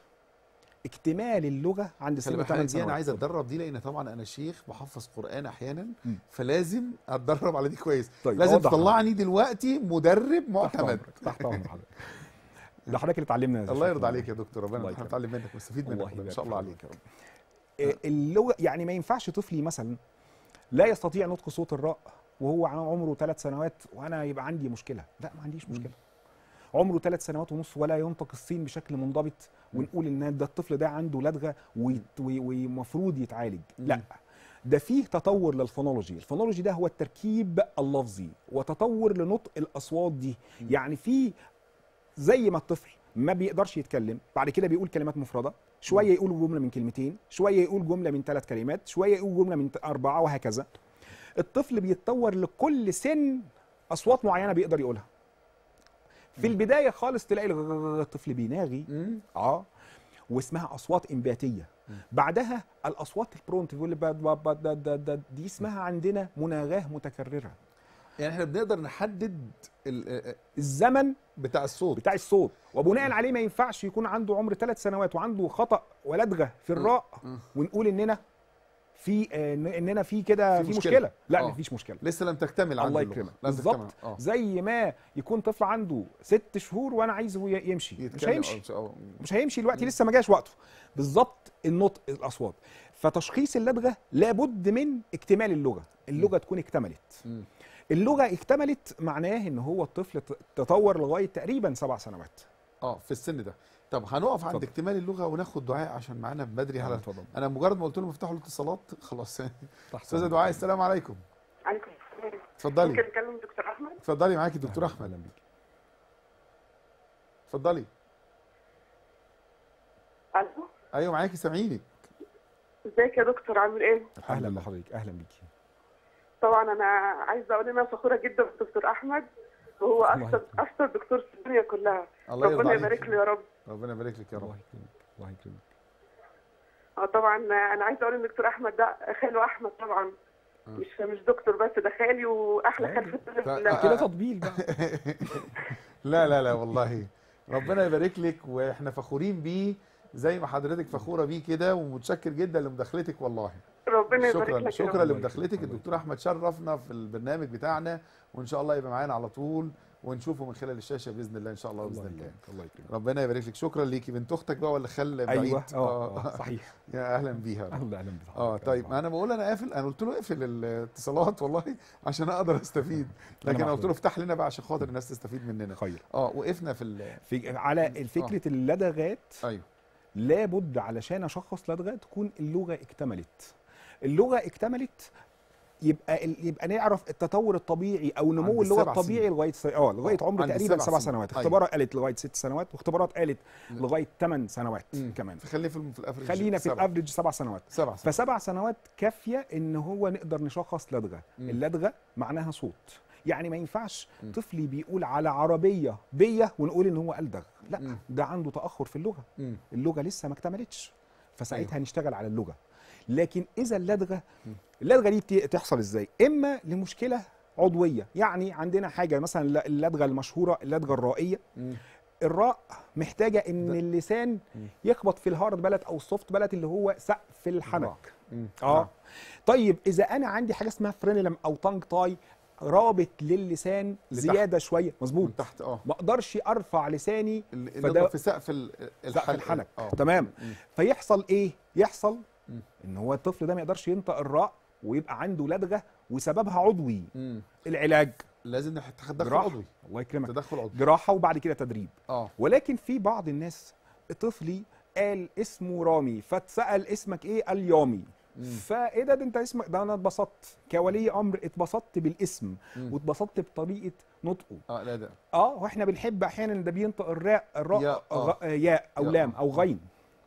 اكتمال اللغه عند خلي سن بالك 8 دي انا سنوات عايز اتدرب دي لان طبعا انا شيخ بحفظ قران احيانا مم. فلازم اتدرب على دي كويس طيب، لازم أوضح تطلعني دلوقتي مدرب تحت معتمد امرك تحت امر حضرتك ده حضرتك اللي اتعلمنا يا الله شيخنا. يرضى عليك يا دكتور الله ربنا يكرمك. نتعلم منك ونستفيد الله منك ان يبارك شاء الله في عليك يا رب آه، اللغه يعني ما ينفعش طفلي مثلا لا يستطيع نطق صوت الراء وهو عمره ثلاث سنوات وانا يبقى عندي مشكله لا ما عنديش مشكله عمره ثلاث سنوات ونص ولا ينطق الصين بشكل منضبط ونقول ان ده الطفل ده عنده لدغه ويت- وي- ومفروض يتعالج لا ده فيه تطور للفونولوجي الفونولوجي ده هو التركيب اللفظي وتطور لنطق الاصوات دي يعني في زي ما الطفل ما بيقدرش يتكلم بعد كده بيقول كلمات مفردة شوية يقول جملة من كلمتين شوية يقول جملة من ثلاث كلمات شوية يقول جملة من أربعة وهكذا الطفل بيتطور لكل سن أصوات معينة بيقدر يقولها في البداية خالص تلاقي الغ- الطفل بيناغي مم. اه واسمها اصوات انباتيه بعدها الاصوات البرونت بيقول با- با- با- دا- دا- دا- دي اسمها عندنا مناغاه متكرره يعني احنا بنقدر نحدد ال- الزمن بتاع الصوت بتاع الصوت وبناء عليه ما ينفعش يكون عنده عمر ثلاث سنوات وعنده خطا ولدغه في الراء ونقول اننا في آه، إن- اننا في كده في في مشكلة. مشكله لا آه. مفيش مشكله لسه لم تكتمل عنده الله اللغة. يكرمك لازم بالظبط تكتمل. اه زي ما يكون طفل عنده ست شهور وانا عايزه ي- يمشي مش يتكلم هيمشي أو- أو- مش هيمشي دلوقتي لسه ما جاش وقته بالظبط النطق الاصوات فتشخيص اللدغه لابد من اكتمال اللغه اللغه تكون اكتملت مم. اللغه اكتملت معناه ان هو الطفل ت- تطور لغايه تقريبا سبع سنوات اه في السن ده طب هنقف عند اتفضل. اكتمال اللغه وناخد دعاء عشان معانا بدري على اتفضل. انا مجرد ما قلت لهم افتحوا الاتصالات خلاص تحت استاذه أمرك. دعاء السلام عليكم عليكم السلام اتفضلي ممكن اكلم دكتور احمد اتفضلي معاكي دكتور أهلاً احمد بيك. اتفضلي الو ايوه معاكي سامعينك ازيك يا دكتور عامل ايه اهلا بحضرتك اهلا بيكي طبعا انا عايزه اقول ان انا فخوره جدا بالدكتور احمد وهو الله اشطر يكرمك. اشطر دكتور في الدنيا كلها الله يرضى ربنا عليك. يبارك له يا رب ربنا يبارك لك يا الله رب يكرمك الله يكرمك اه طبعا انا عايزه اقول ان الدكتور احمد ده خاله احمد طبعا مش مش دكتور بس ده خالي واحلى خال في الدنيا طيب. كلها كده تطبيل بقى لا لا لا والله ربنا يبارك لك واحنا فخورين بيه زي ما حضرتك فخوره بيه كده ومتشكر جدا لمداخلتك والله ربنا يبارك شكرا لك يا شكرا رب. لمداخلتك الدكتور احمد شرفنا في البرنامج بتاعنا وان شاء الله يبقى معانا على طول ونشوفه من خلال الشاشه باذن الله ان شاء الله باذن الله الله يكرمك الله يكرمك ربنا يبارك لك شكرا ليكي بنت اختك بقى ولا خل بعيد ايوه اه آه، صحيح يا اهلا بيها اهلا اهلا بحضرتك اه طيب انا بقول انا قافل انا قلت له اقفل الاتصالات والله عشان اقدر استفيد لكن انا مع قلت له افتح لنا بقى عشان خاطر الناس تستفيد مننا خير اه وقفنا في ال- في على فكره اللدغات ايوه لابد علشان اشخص لدغه تكون اللغه اكتملت اللغه اكتملت يبقى ال- يبقى نعرف التطور الطبيعي او عند نمو اللغه السبع الطبيعي سنين. لغايه س- اه لغايه آه، عمر عند تقريبا السبع سبع سنين. سنوات أيوة. اختبارات قالت لغايه ست سنوات واختبارات قالت م. لغايه ثمان سنوات مم. كمان فخلينا في الم- في الافريج خلينا في سبعة. الافريج سبع سنوات سبع سنين. فسبع سنوات كافيه ان هو نقدر نشخص لدغه مم. اللدغه معناها صوت يعني ما ينفعش مم. طفلي بيقول على عربيه بيه ونقول ان هو الدغ لا مم. ده عنده تاخر في اللغه مم. اللغه لسه ما اكتملتش فساعتها أيوة. هنشتغل على اللغه لكن اذا اللدغه مم. اللدغه دي بت- تحصل ازاي اما لمشكله عضويه يعني عندنا حاجه مثلا ل- اللدغه المشهوره اللدغه الرائيه مم. الراء محتاجه ان ده- اللسان مم. يخبط في الهارد بلد او السوفت بلد اللي هو سقف الحنك مم. اه طيب اذا انا عندي حاجه اسمها فرينلم او تانج تاي رابط للسان لتحت. زياده شويه مظبوط من تحت اه ما اقدرش ارفع لساني ال- فده- نضرب في سقف ال- سقف الحنك اه تمام مم. فيحصل ايه يحصل مم. ان هو الطفل ده ما يقدرش ينطق الراء ويبقى عنده لدغه وسببها عضوي مم. العلاج لازم نح- تدخل جراحة. عضوي الله يكرمك تدخل عضوي جراحه وبعد كده تدريب اه ولكن في بعض الناس طفلي قال اسمه رامي فاتسال اسمك ايه قال يامي مم. فايه ده, ده انت اسمك ده انا اتبسطت كولي امر اتبسطت بالاسم مم. واتبسطت بطريقه نطقه اه لا ده اه واحنا بنحب احيانا ده بينطق الراء الراء ياء، آه. غ- آه، ياء او ياء، لام آه. او غين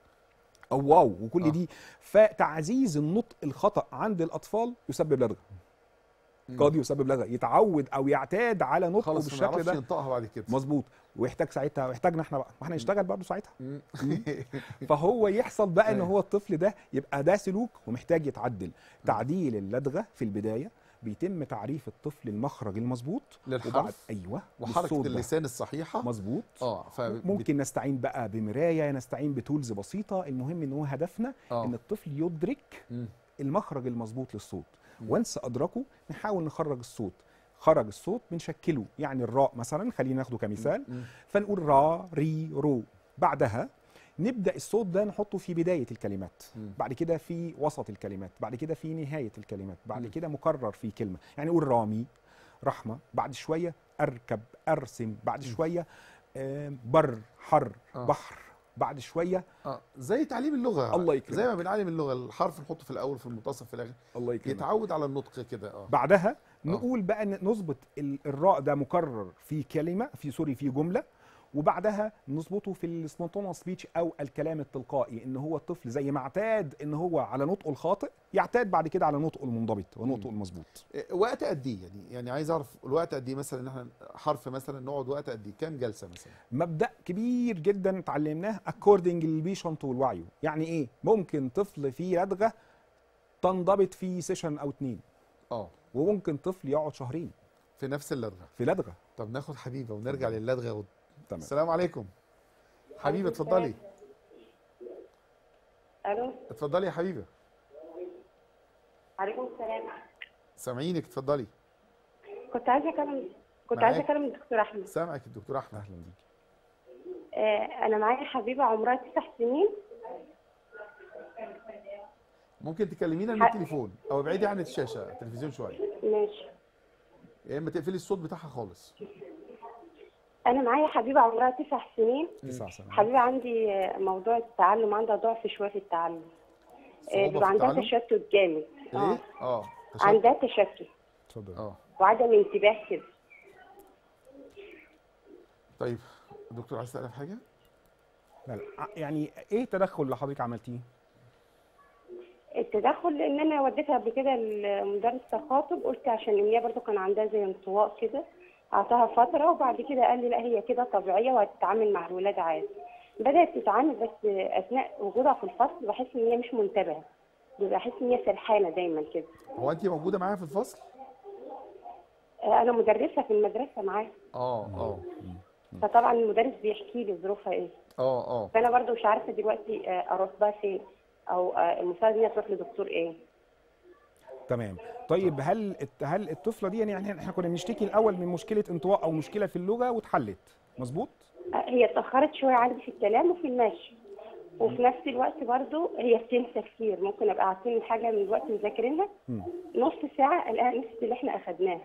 او واو وكل آه. دي فتعزيز النطق الخطا عند الاطفال يسبب لدغه قد يسبب لغه يتعود او يعتاد على نطقه خلاص ما بالشكل يعرفش ده ينطقها بعد كده مظبوط ويحتاج ساعتها ويحتاجنا احنا بقى ما احنا نشتغل برضه ساعتها مم. فهو يحصل بقى ان أيوة. هو الطفل ده يبقى ده سلوك ومحتاج يتعدل تعديل اللدغه في البدايه بيتم تعريف الطفل المخرج المظبوط للحرف وبعد ايوه وحركه بالصوت ده. اللسان الصحيحه مظبوط اه ف ممكن نستعين بقى بمرايه نستعين بتولز بسيطه المهم ان هو هدفنا آه. ان الطفل يدرك مم. المخرج المظبوط للصوت مم. وانس ادركه نحاول نخرج الصوت خرج الصوت بنشكله يعني الراء مثلا خلينا ناخده كمثال مم. فنقول را ري رو بعدها نبدا الصوت ده نحطه في بدايه الكلمات مم. بعد كده في وسط الكلمات بعد كده في نهايه الكلمات بعد مم. كده مكرر في كلمه يعني نقول رامي رحمه بعد شويه اركب ارسم بعد شويه آم، بر حر آه. بحر بعد شويه اه زي تعليم اللغه الله يكرمك. زي ما بنعلم اللغه الحرف نحطه في الاول في المنتصف في الاخر الله يكرمك يتعود على النطق كده اه بعدها نقول بقى ان نظبط ال- الراء ده مكرر في كلمه في سوري في جمله وبعدها نظبطه في السبونتونال سبيتش او الكلام التلقائي ان هو الطفل زي ما اعتاد ان هو على نطقه الخاطئ يعتاد بعد كده على نطقه المنضبط ونطقه المظبوط إيه، وقت قد ايه يعني يعني عايز اعرف الوقت قد ايه مثلا ان احنا حرف مثلا نقعد وقت قد ايه كام جلسه مثلا مبدا كبير جدا اتعلمناه اكوردنج للبيشنت والوعي يعني ايه ممكن طفل فيه لدغه تنضبط في سيشن او اتنين اه وممكن طفل يقعد شهرين في نفس اللدغه في لدغه طب ناخد حبيبه ونرجع للدغه و... تمام السلام عليكم حبيبه اتفضلي الو اتفضلي يا حبيبه عليكم السلام سامعينك اتفضلي كنت عايزه اكلم كنت معاك. عايزه اكلم الدكتور احمد سامعك الدكتور احمد اهلا بيك آه انا معايا حبيبه عمرها تسع سنين ممكن تكلمينا من ح- التليفون او ابعدي عن الشاشه التلفزيون شويه ماشي يا اما تقفلي الصوت بتاعها خالص انا معايا حبيبه عمرها تسع سنين تسع سنوات حبيبه عندي آه، موضوع التعلم عندها ضعف شويه في التعلم آه، صعوبة بيبقى في عندها التعلم؟ تشتت جامد اه ليه اه تشتت. عندها تشتت اتفضل اه وعدم انتباه كده طيب دكتور عايز تعرف حاجه لا لا يعني ايه التدخل اللي حضرتك عملتيه التدخل لان انا وديتها قبل كده لمدرس تخاطب قلت عشان ان هي برضه كان عندها زي انطواء كده اعطاها فتره وبعد كده قال لي لا هي كده طبيعيه وهتتعامل مع الولاد عادي بدات تتعامل بس اثناء وجودها في الفصل بحس ان هي مش منتبهه بحس ان هي سرحانه دايما كده هو انت موجوده معايا في الفصل آه، انا مدرسه في المدرسه معاها اه اه فطبعا المدرس بيحكي لي ظروفها ايه اه اه فانا برضه مش عارفه دلوقتي آه، اروح بقى فين او آه، المفروض ان هي تروح لدكتور ايه تمام طيب هل الت- هل الطفله دي يعني احنا كنا بنشتكي الاول من مشكله انطواء او مشكله في اللغه واتحلت مظبوط آه، هي اتاخرت شويه عندي في الكلام وفي المشي وفي نفس الوقت برضه هي بتنسى كتير ممكن ابقى عارفين الحاجه من الوقت مذاكرينها مم. نص ساعه الاقيها نسيت اللي احنا اخدناه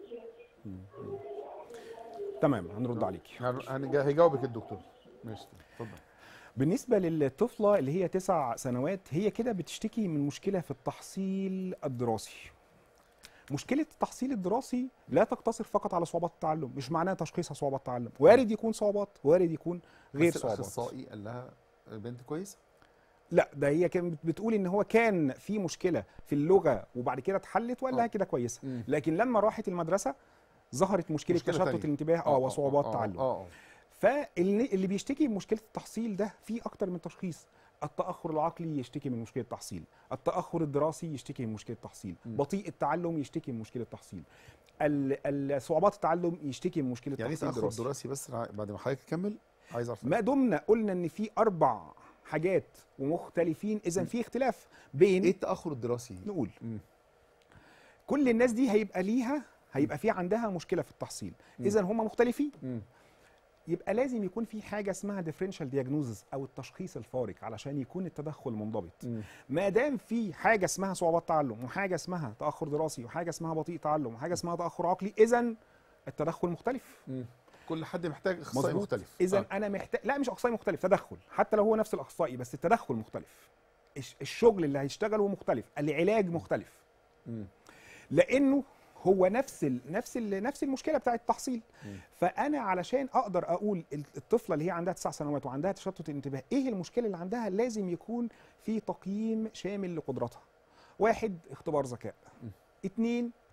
تمام هنرد عليك هن- هنجا- هيجاوبك الدكتور ماشي اتفضل بالنسبه للطفله اللي هي تسع سنوات هي كده بتشتكي من مشكله في التحصيل الدراسي مشكله التحصيل الدراسي لا تقتصر فقط على صعوبات التعلم مش معناها تشخيصها صعوبات التعلم وارد يكون صعوبات وارد يكون غير بس صعوبات الاخصائي قال لها البنت كويسه لا ده هي كانت بتقول ان هو كان في مشكله في اللغه وبعد كده اتحلت وقال لها آه. كده كويسه مم. لكن لما راحت المدرسه ظهرت مشكله, مشكلة تشتت تانية. الانتباه اه وصعوبات تعلم اه اه فاللي اللي بيشتكي من مشكله التحصيل ده في اكتر من تشخيص التاخر العقلي يشتكي من مشكله تحصيل التاخر الدراسي يشتكي من مشكله تحصيل م. بطيء التعلم يشتكي من مشكله تحصيل ال- ال- صعوبات التعلم يشتكي من مشكله يعني ايه تحصيل تاخر دراسي دراسي بس ع- بعد ما حضرتك تكمل عايز اعرف ما دمنا قلنا ان في اربع حاجات ومختلفين اذا في اختلاف بين ايه التاخر الدراسي نقول مم. كل الناس دي هيبقى ليها هيبقى في عندها مشكله في التحصيل مم. اذا هم مختلفين مم. يبقى لازم يكون في حاجه اسمها ديفرنشال دياجنوزس او التشخيص الفارق علشان يكون التدخل منضبط مم. ما دام في حاجه اسمها صعوبات تعلم وحاجه اسمها تاخر دراسي وحاجه اسمها بطيء تعلم وحاجه اسمها تاخر عقلي اذا التدخل مختلف مم. كل حد محتاج اخصائي مظبوط. مختلف اذا آه. انا محتاج لا مش اخصائي مختلف تدخل حتى لو هو نفس الاخصائي بس التدخل مختلف الش- الشغل اللي هيشتغله مختلف العلاج مختلف مم. لانه هو نفس ال نفس ال نفس المشكله بتاعه التحصيل مم. فانا علشان اقدر اقول ال- الطفله اللي هي عندها تسع سنوات وعندها تشتت انتباه ايه المشكله اللي عندها لازم يكون في تقييم شامل لقدراتها واحد اختبار ذكاء مم. اتنين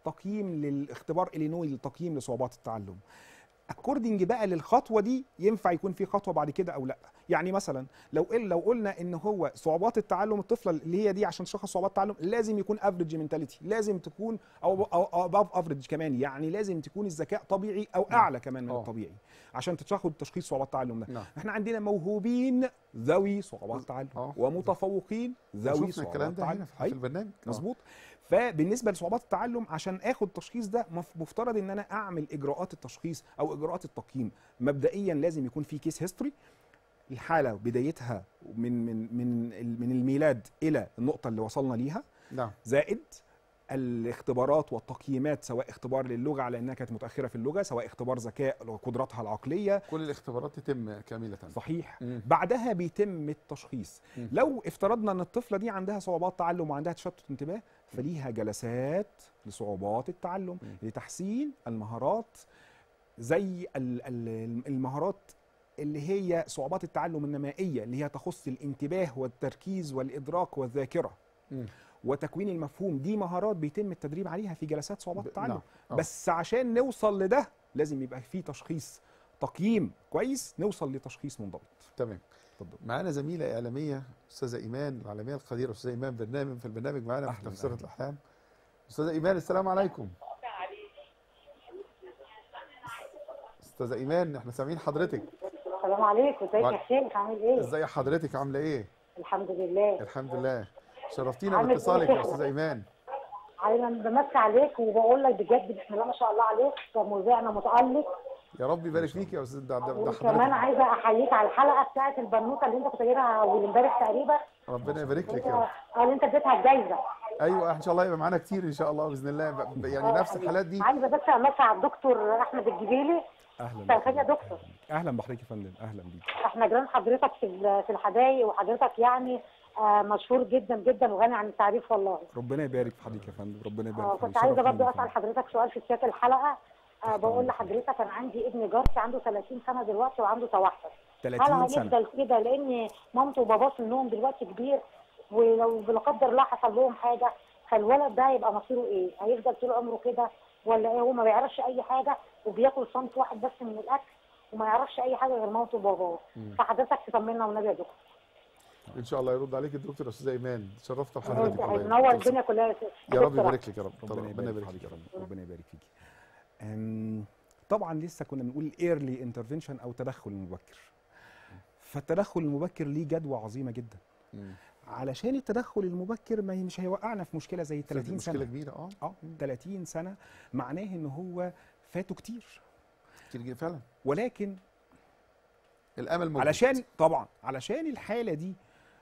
تقييم للاختبار الينوي للتقييم لصعوبات التعلم اكوردنج بقى للخطوه دي ينفع يكون في خطوه بعد كده او لا يعني مثلا لو قل لو قلنا ان هو صعوبات التعلم الطفله اللي هي دي عشان تشخص صعوبات التعلم لازم يكون افريج منتاليتي لازم تكون او او اباف افريج كمان يعني لازم تكون الذكاء طبيعي او اعلى كمان من آه. الطبيعي عشان تاخد تشخيص صعوبات التعلم ده نعم احنا عندنا موهوبين ذوي صعوبات تعلم آه. ومتفوقين ذوي شفنا صعوبات الكلام ده هنا تعلم في في أيوة. البرنامج آه. مظبوط فبالنسبه لصعوبات التعلم عشان اخد التشخيص ده مف- مفترض ان انا اعمل اجراءات التشخيص او اجراءات التقييم مبدئيا لازم يكون في كيس هيستوري الحاله بدايتها من من من ال- من الميلاد الى النقطه اللي وصلنا ليها نعم زائد الاختبارات والتقييمات سواء اختبار للغه على انها كانت متاخره في اللغه سواء اختبار ذكاء وقدراتها العقليه كل الاختبارات تتم كامله صحيح مم. بعدها بيتم التشخيص مم. لو افترضنا ان الطفله دي عندها صعوبات تعلم وعندها تشتت انتباه فليها جلسات لصعوبات التعلم مم. لتحسين المهارات زي ال- ال- المهارات اللي هي صعوبات التعلم النمائيه اللي هي تخص الانتباه والتركيز والادراك والذاكره مم. وتكوين المفهوم دي مهارات بيتم التدريب عليها في جلسات صعوبات ب- التعلم نعم. آه. بس عشان نوصل لده لازم يبقى في تشخيص تقييم كويس نوصل لتشخيص منضبط تمام اتفضل معانا زميله اعلاميه استاذه ايمان العالميه القديره استاذه ايمان برنامج في البرنامج معانا في أهلاً، تفسير أهلاً. الاحلام استاذه ايمان السلام عليكم استاذه ايمان احنا سامعين حضرتك السلام عليكم ازيك وعلي- يا شيخ عامل ايه؟ ازاي حضرتك عامله ايه الحمد لله الحمد لله شرفتينا عامل باتصالك إيه؟ يا استاذه ايمان انا بمسي عليك وبقول لك بجد بسم الله ما شاء الله عليك مذيعنا متالق يا رب يبارك فيك يا استاذ ده, ده, ده وكمان حضرتك عايزه احييك على الحلقه بتاعت البنوته اللي انت كنت جايبها اول امبارح تقريبا ربنا يبارك لك يا اه رب اللي انت اديتها الجايزه ايوه ان شاء الله يبقى معانا كتير ان شاء الله باذن الله ب- يعني آه، نفس الحالات دي عايزه بس امسي على الدكتور احمد الجبيلي اهلا مساء الخير يا دكتور اهلا بحضرتك يا فندم اهلا بيك احنا جيران حضرتك في ال- في الحدايق وحضرتك يعني آه، مشهور جدا جدا وغني عن التعريف والله ربنا يبارك في حضرتك يا فندم ربنا اه يبارك كنت فيك. عايزه شرف برضه لينا يا اسال فندم. حضرتك سؤال في سياق الحلقه آه تحت بقول أمرك. لحضرتك انا عندي ابن جارتي عنده 30 سنه دلوقتي وعنده توحد هل 30 سنه هيفضل كده لان مامته وباباه سنهم دلوقتي كبير ولو لا قدر الله حصل لهم حاجه فالولد ده هيبقى مصيره ايه؟ هيفضل طول عمره كده ولا ايه هو ما بيعرفش اي حاجه وبياكل صنف واحد بس من الاكل وما يعرفش اي حاجه غير مامته وباباه مم. فحضرتك تطمنا والنبي يا دكتور ان شاء الله يرد عليك الدكتور يا استاذه ايمان شرفت بحضرتك والله. هينور الدنيا كلها يا يا رب دكتور. يبارك لك يا رب ربنا ربنا يبارك يبارك فيك لك يا يا رب فندم ربنا يبارك فيك أم، طبعا لسه كنا بنقول الايرلي انترفنشن او تدخل المبكر فالتدخل المبكر ليه جدوى عظيمه جدا مم. علشان التدخل المبكر ما هي مش هيوقعنا في مشكله زي 30 مشكله سنه كبيره اه اه 30 سنه معناه ان هو فاته كتير كتير جدا فعلا ولكن الامل موجود علشان طبعا علشان الحاله دي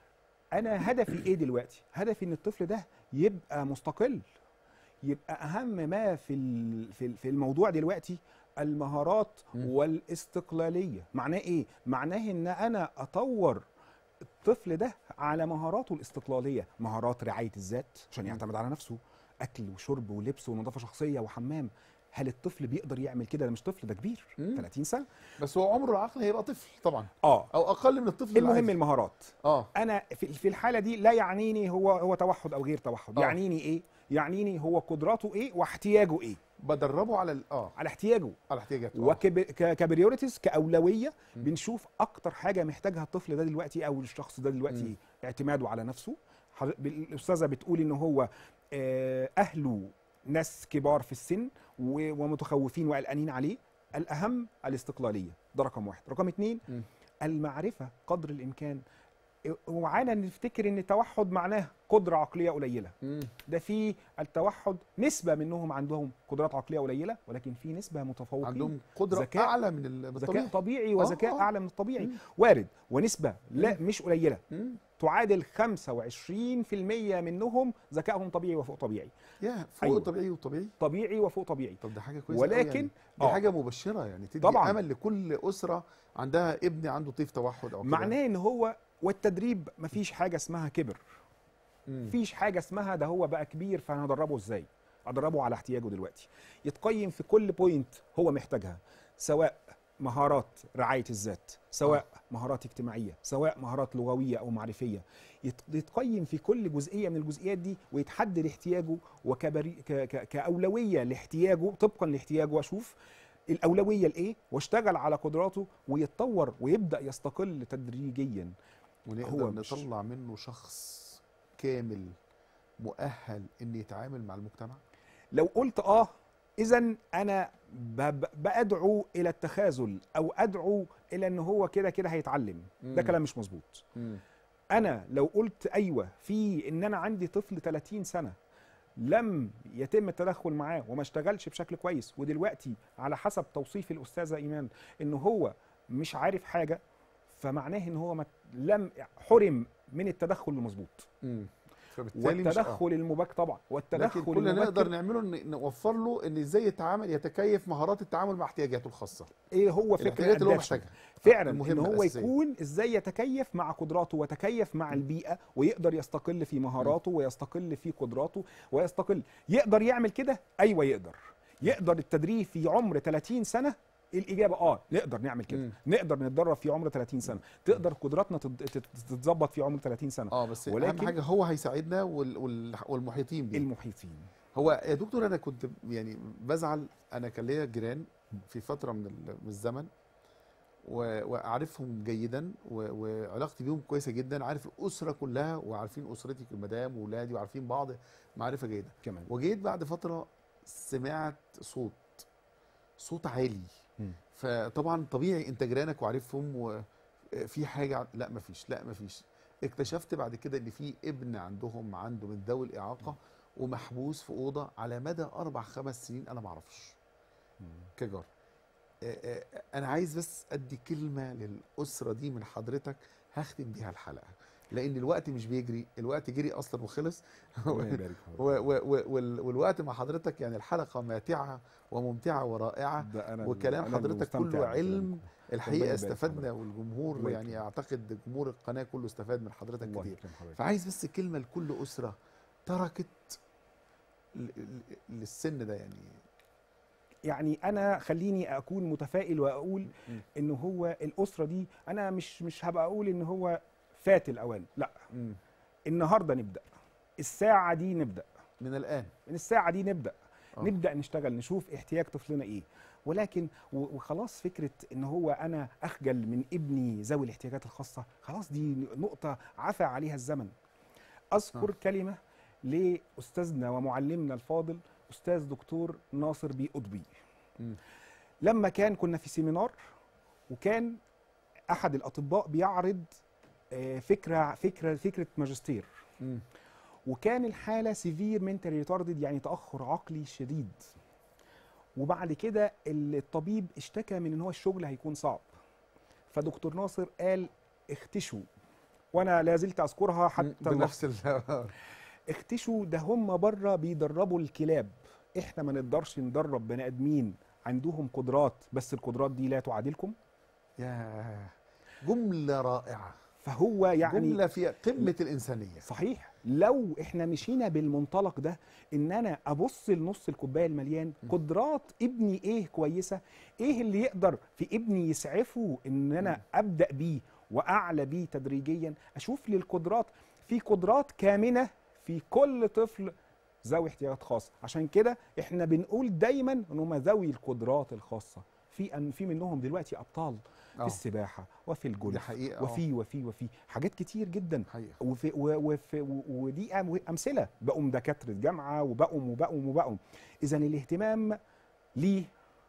انا هدفي ايه دلوقتي هدفي ان الطفل ده يبقى مستقل يبقى اهم ما في ال- في ال- في الموضوع دلوقتي المهارات مم. والاستقلاليه معناه ايه معناه ان انا اطور الطفل ده على مهاراته الاستقلاليه مهارات رعايه الذات عشان مم. يعتمد على نفسه اكل وشرب ولبس ونظافه شخصيه وحمام هل الطفل بيقدر يعمل كده ده مش طفل ده كبير مم. 30 سنه بس هو عمره العقلي هيبقى طفل طبعا اه او اقل من الطفل المهم العادي. المهارات اه انا في في الحاله دي لا يعنيني هو هو توحد او غير توحد آه. يعنيني ايه يعنيني هو قدراته ايه واحتياجه ايه بدربه على ال- اه على احتياجه على احتياجاته آه. وكبريوريتيز كاولويه م. بنشوف اكتر حاجه محتاجها الطفل ده دلوقتي او الشخص ده دلوقتي م. إيه؟ اعتماده على نفسه حضر- الاستاذه بتقول ان هو آه، اهله ناس كبار في السن و- ومتخوفين وقلقانين عليه الاهم الاستقلاليه ده رقم واحد رقم اتنين م. المعرفه قدر الامكان وعانا نفتكر ان التوحد معناه قدره عقليه قليله مم. ده في التوحد نسبه منهم عندهم قدرات عقليه قليله ولكن في نسبه متفوقين عندهم قدره ذكاء- اعلى من ال- من ذكاء الطبيعي طبيعي آه، وذكاء آه. اعلى من الطبيعي مم. وارد ونسبه لا مش قليله مم. تعادل 25% منهم ذكائهم طبيعي وفوق طبيعي يا فوق أيوة. الطبيعي والطبيعي طبيعي وفوق طبيعي طب ده حاجه كويسه أوي يعني. ولكن دي آه. حاجه مبشره يعني تدي طبعاً. امل لكل اسره عندها ابن عنده طيف توحد او كده. معناه ان هو والتدريب مفيش حاجه اسمها كبر مم. مفيش حاجه اسمها ده هو بقى كبير فانا هدربه ازاي ادربه على احتياجه دلوقتي يتقيم في كل بوينت هو محتاجها سواء مهارات رعايه الذات سواء مهارات اجتماعيه سواء مهارات لغويه او معرفيه يت- يتقيم في كل جزئيه من الجزئيات دي ويتحدد احتياجه وكبري ك ك كاولويه لاحتياجه طبقا لاحتياجه واشوف الاولويه لايه واشتغل على قدراته ويتطور ويبدا يستقل تدريجيا ونقدر هو مش- نطلع منه شخص كامل مؤهل ان يتعامل مع المجتمع لو قلت اه اذا انا ب- ب- بادعو الى التخاذل او ادعو الى ان هو كده كده هيتعلم ده مم. كلام مش مظبوط انا لو قلت ايوه في ان انا عندي طفل 30 سنه لم يتم التدخل معاه وما اشتغلش بشكل كويس ودلوقتي على حسب توصيف الاستاذه ايمان ان هو مش عارف حاجه فمعناه ان هو ما لم حرم من التدخل المظبوط مم. فبالتالي مش- آه. والتدخل المبكر طبعا لكن والتدخل كل اللي المبكر نقدر نعمله ان نوفر له ان ازاي يتعامل يتكيف مهارات التعامل مع احتياجاته الخاصه ايه هو فكره الاحتياجات اللي هو الادابشن محتاجها فعلا ان المهمة هو الأساسية. يكون ازاي يتكيف مع قدراته ويتكيف مع البيئه ويقدر يستقل في مهاراته ويستقل في قدراته ويستقل يقدر يعمل كده ايوه يقدر يقدر التدريب في عمر 30 سنه الاجابه اه نقدر نعمل كده مم. نقدر نتدرب في عمر 30 سنه تقدر قدراتنا تت- تت- تتظبط في عمر 30 سنه اه بس اهم ولكن حاجه هو هيساعدنا وال... وال... والمحيطين بيه المحيطين هو يا دكتور انا كنت يعني بزعل انا كان ليا جيران في فتره من ال- من الزمن و- واعرفهم جيدا و- وعلاقتي بيهم كويسه جدا عارف الاسره كلها وعارفين اسرتي المدام واولادي وعارفين بعض معرفه جيده كمان وجيت بعد فتره سمعت صوت صوت عالي مم. فطبعا طبيعي انت جيرانك وعارفهم وفي حاجه لا مفيش لا مفيش اكتشفت بعد كده ان في ابن عندهم عنده من ذوي الاعاقه ومحبوس في اوضه على مدى اربع خمس سنين انا ما اعرفش كجار آه، آه، انا عايز بس ادي كلمه للاسره دي من حضرتك هختم بيها الحلقه لان الوقت مش بيجري الوقت جري اصلا وخلص الله يبارك فيك. و- و- و- وال- والوقت مع حضرتك يعني الحلقه ماتعه وممتعه ورائعه ده أنا وكلام أنا حضرتك مستمتع كله بالكلام. علم ربنا الحقيقه يبارك استفدنا حضرتك. والجمهور الله يعني يكرمك. اعتقد جمهور القناه كله استفاد من حضرتك الله كتير يكرم حضرتك. فعايز بس كلمه لكل اسره تركت ل- ل- للسن ده يعني يعني انا خليني اكون متفائل واقول مم. ان هو الاسره دي انا مش مش هبقى اقول ان هو فات الاوان لا مم. النهارده نبدا الساعه دي نبدا من الان من الساعه دي نبدا آه. نبدا نشتغل نشوف احتياج طفلنا ايه ولكن و- وخلاص فكره ان هو انا اخجل من ابني ذوي الاحتياجات الخاصه خلاص دي نقطه عفى عليها الزمن اذكر آه. كلمه لاستاذنا ومعلمنا الفاضل استاذ دكتور ناصر بي قطبي مم. لما كان كنا في سيمينار وكان احد الاطباء بيعرض آه، فكره فكره فكره ماجستير مم. وكان الحاله سيفير منتال ريتاردد يعني تاخر عقلي شديد وبعد كده الطبيب اشتكى من ان هو الشغل هيكون صعب فدكتور ناصر قال اختشوا وانا لا زلت اذكرها حتى بنفس اللحظة. ال اختشوا ده هم بره بيدربوا الكلاب احنا ما نقدرش ندرب بني ادمين عندهم قدرات بس القدرات دي لا تعادلكم يا جمله رائعه فهو يعني جمله في قمه الانسانيه صحيح لو احنا مشينا بالمنطلق ده ان انا ابص لنص الكوبايه المليان قدرات ابني ايه كويسه ايه اللي يقدر في ابني يسعفه ان انا ابدا بيه واعلى بيه تدريجيا اشوف للقدرات في قدرات كامنه في كل طفل ذوي احتياجات خاصه عشان كده احنا بنقول دايما ان هم ذوي القدرات الخاصه في ان في منهم دلوقتي ابطال في آه. السباحه وفي الجولف دي حقيقة، آه. وفي وفي وفي حاجات كتير جدا حقيقة. وفي و- وفي و- ودي أم- امثله بقوا دكاتره جامعه وبقوا وبقوا وبقوا اذا الاهتمام ليه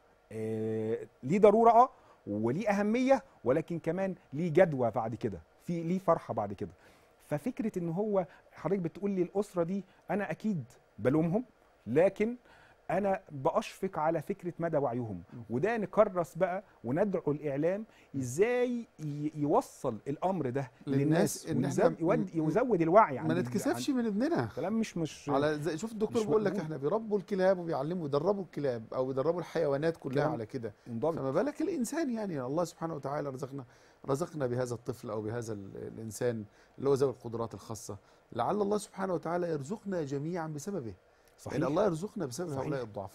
آه ليه ضروره اه وليه اهميه ولكن كمان ليه جدوى بعد كده في ليه فرحه بعد كده ففكره ان هو حضرتك بتقول لي الاسره دي انا اكيد بلومهم لكن انا باشفق على فكره مدى وعيهم وده نكرس بقى وندعو الاعلام ازاي ي- يوصل الامر ده للناس للناس إن إحنا ويزود- يود- م- م- يزود الوعي ما عند ال- نتكسفش عند- من ابننا كلام مش مش على زي شوف الدكتور مش بيقول لك مقبول. احنا بيربوا الكلاب وبيعلموا يدربوا الكلاب او بيدربوا الحيوانات كلها كلام على كده منضبط. فما بالك الانسان يعني الله سبحانه وتعالى رزقنا رزقنا بهذا الطفل او بهذا ال- الانسان اللي هو ذوي القدرات الخاصه لعل الله سبحانه وتعالى يرزقنا جميعا بسببه صحيح ان الله يرزقنا بسبب صحيح. هؤلاء الضعفاء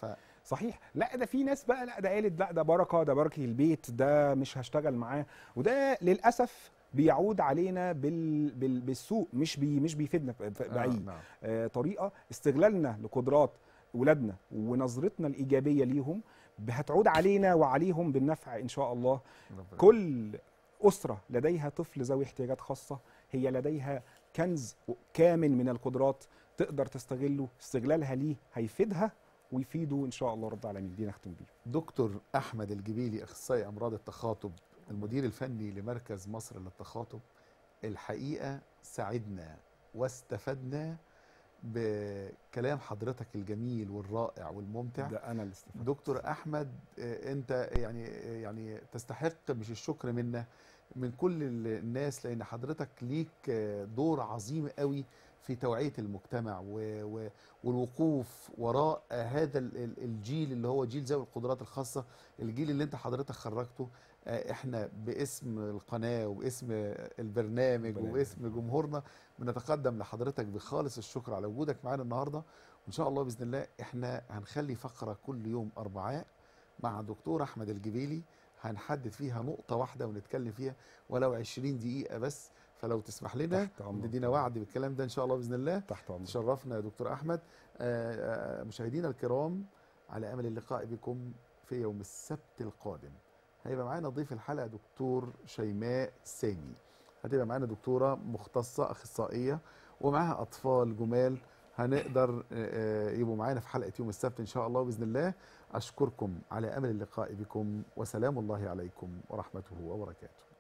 صحيح لا ده في ناس بقى لا ده قالت لا ده بركه ده بركه البيت ده مش هشتغل معاه وده للاسف بيعود علينا بال... بال... بالسوء مش بي... مش بيفيدنا ب- ب- باي نعم. آه طريقه استغلالنا لقدرات ولادنا ونظرتنا الايجابيه ليهم هتعود علينا وعليهم بالنفع ان شاء الله ربنا كل اسره لديها طفل ذوي احتياجات خاصه هي لديها كنز كامن من القدرات تقدر تستغله استغلالها ليه هيفيدها ويفيده ان شاء الله رب العالمين دي نختم بيه دكتور احمد الجبيلي اخصائي امراض التخاطب المدير الفني لمركز مصر للتخاطب الحقيقه سعدنا واستفدنا بكلام حضرتك الجميل والرائع والممتع ده انا اللي استفدت دكتور احمد آه، انت يعني آه، يعني تستحق مش الشكر منا من كل ال- الناس لان حضرتك ليك آه، دور عظيم قوي في توعيه المجتمع و- و- والوقوف وراء آه، هذا ال- ال- الجيل اللي هو جيل ذوي القدرات الخاصه الجيل اللي انت حضرتك خرجته آه، احنا باسم القناه وباسم البرنامج ربنا وباسم جمهورنا بنتقدم لحضرتك بخالص الشكر على وجودك معانا النهارده وان شاء الله باذن الله احنا هنخلي فقره كل يوم اربعاء مع دكتور احمد الجبيلي هنحدد فيها نقطه واحده ونتكلم فيها ولو 20 دقيقه بس فلو تسمح لنا تحت أمرك. تدينا وعد بالكلام ده ان شاء الله باذن الله تحت امرك تشرفنا يا دكتور احمد آه، آه، مشاهدينا الكرام على امل اللقاء بكم في يوم السبت القادم هيبقى معانا ضيف الحلقه دكتور شيماء سامي هتبقى معانا دكتوره مختصه اخصائيه ومعاها اطفال جمال هنقدر آه، آه، يبقوا معانا في حلقه يوم السبت ان شاء الله باذن الله اشكركم على امل اللقاء بكم وسلام الله عليكم ورحمته وبركاته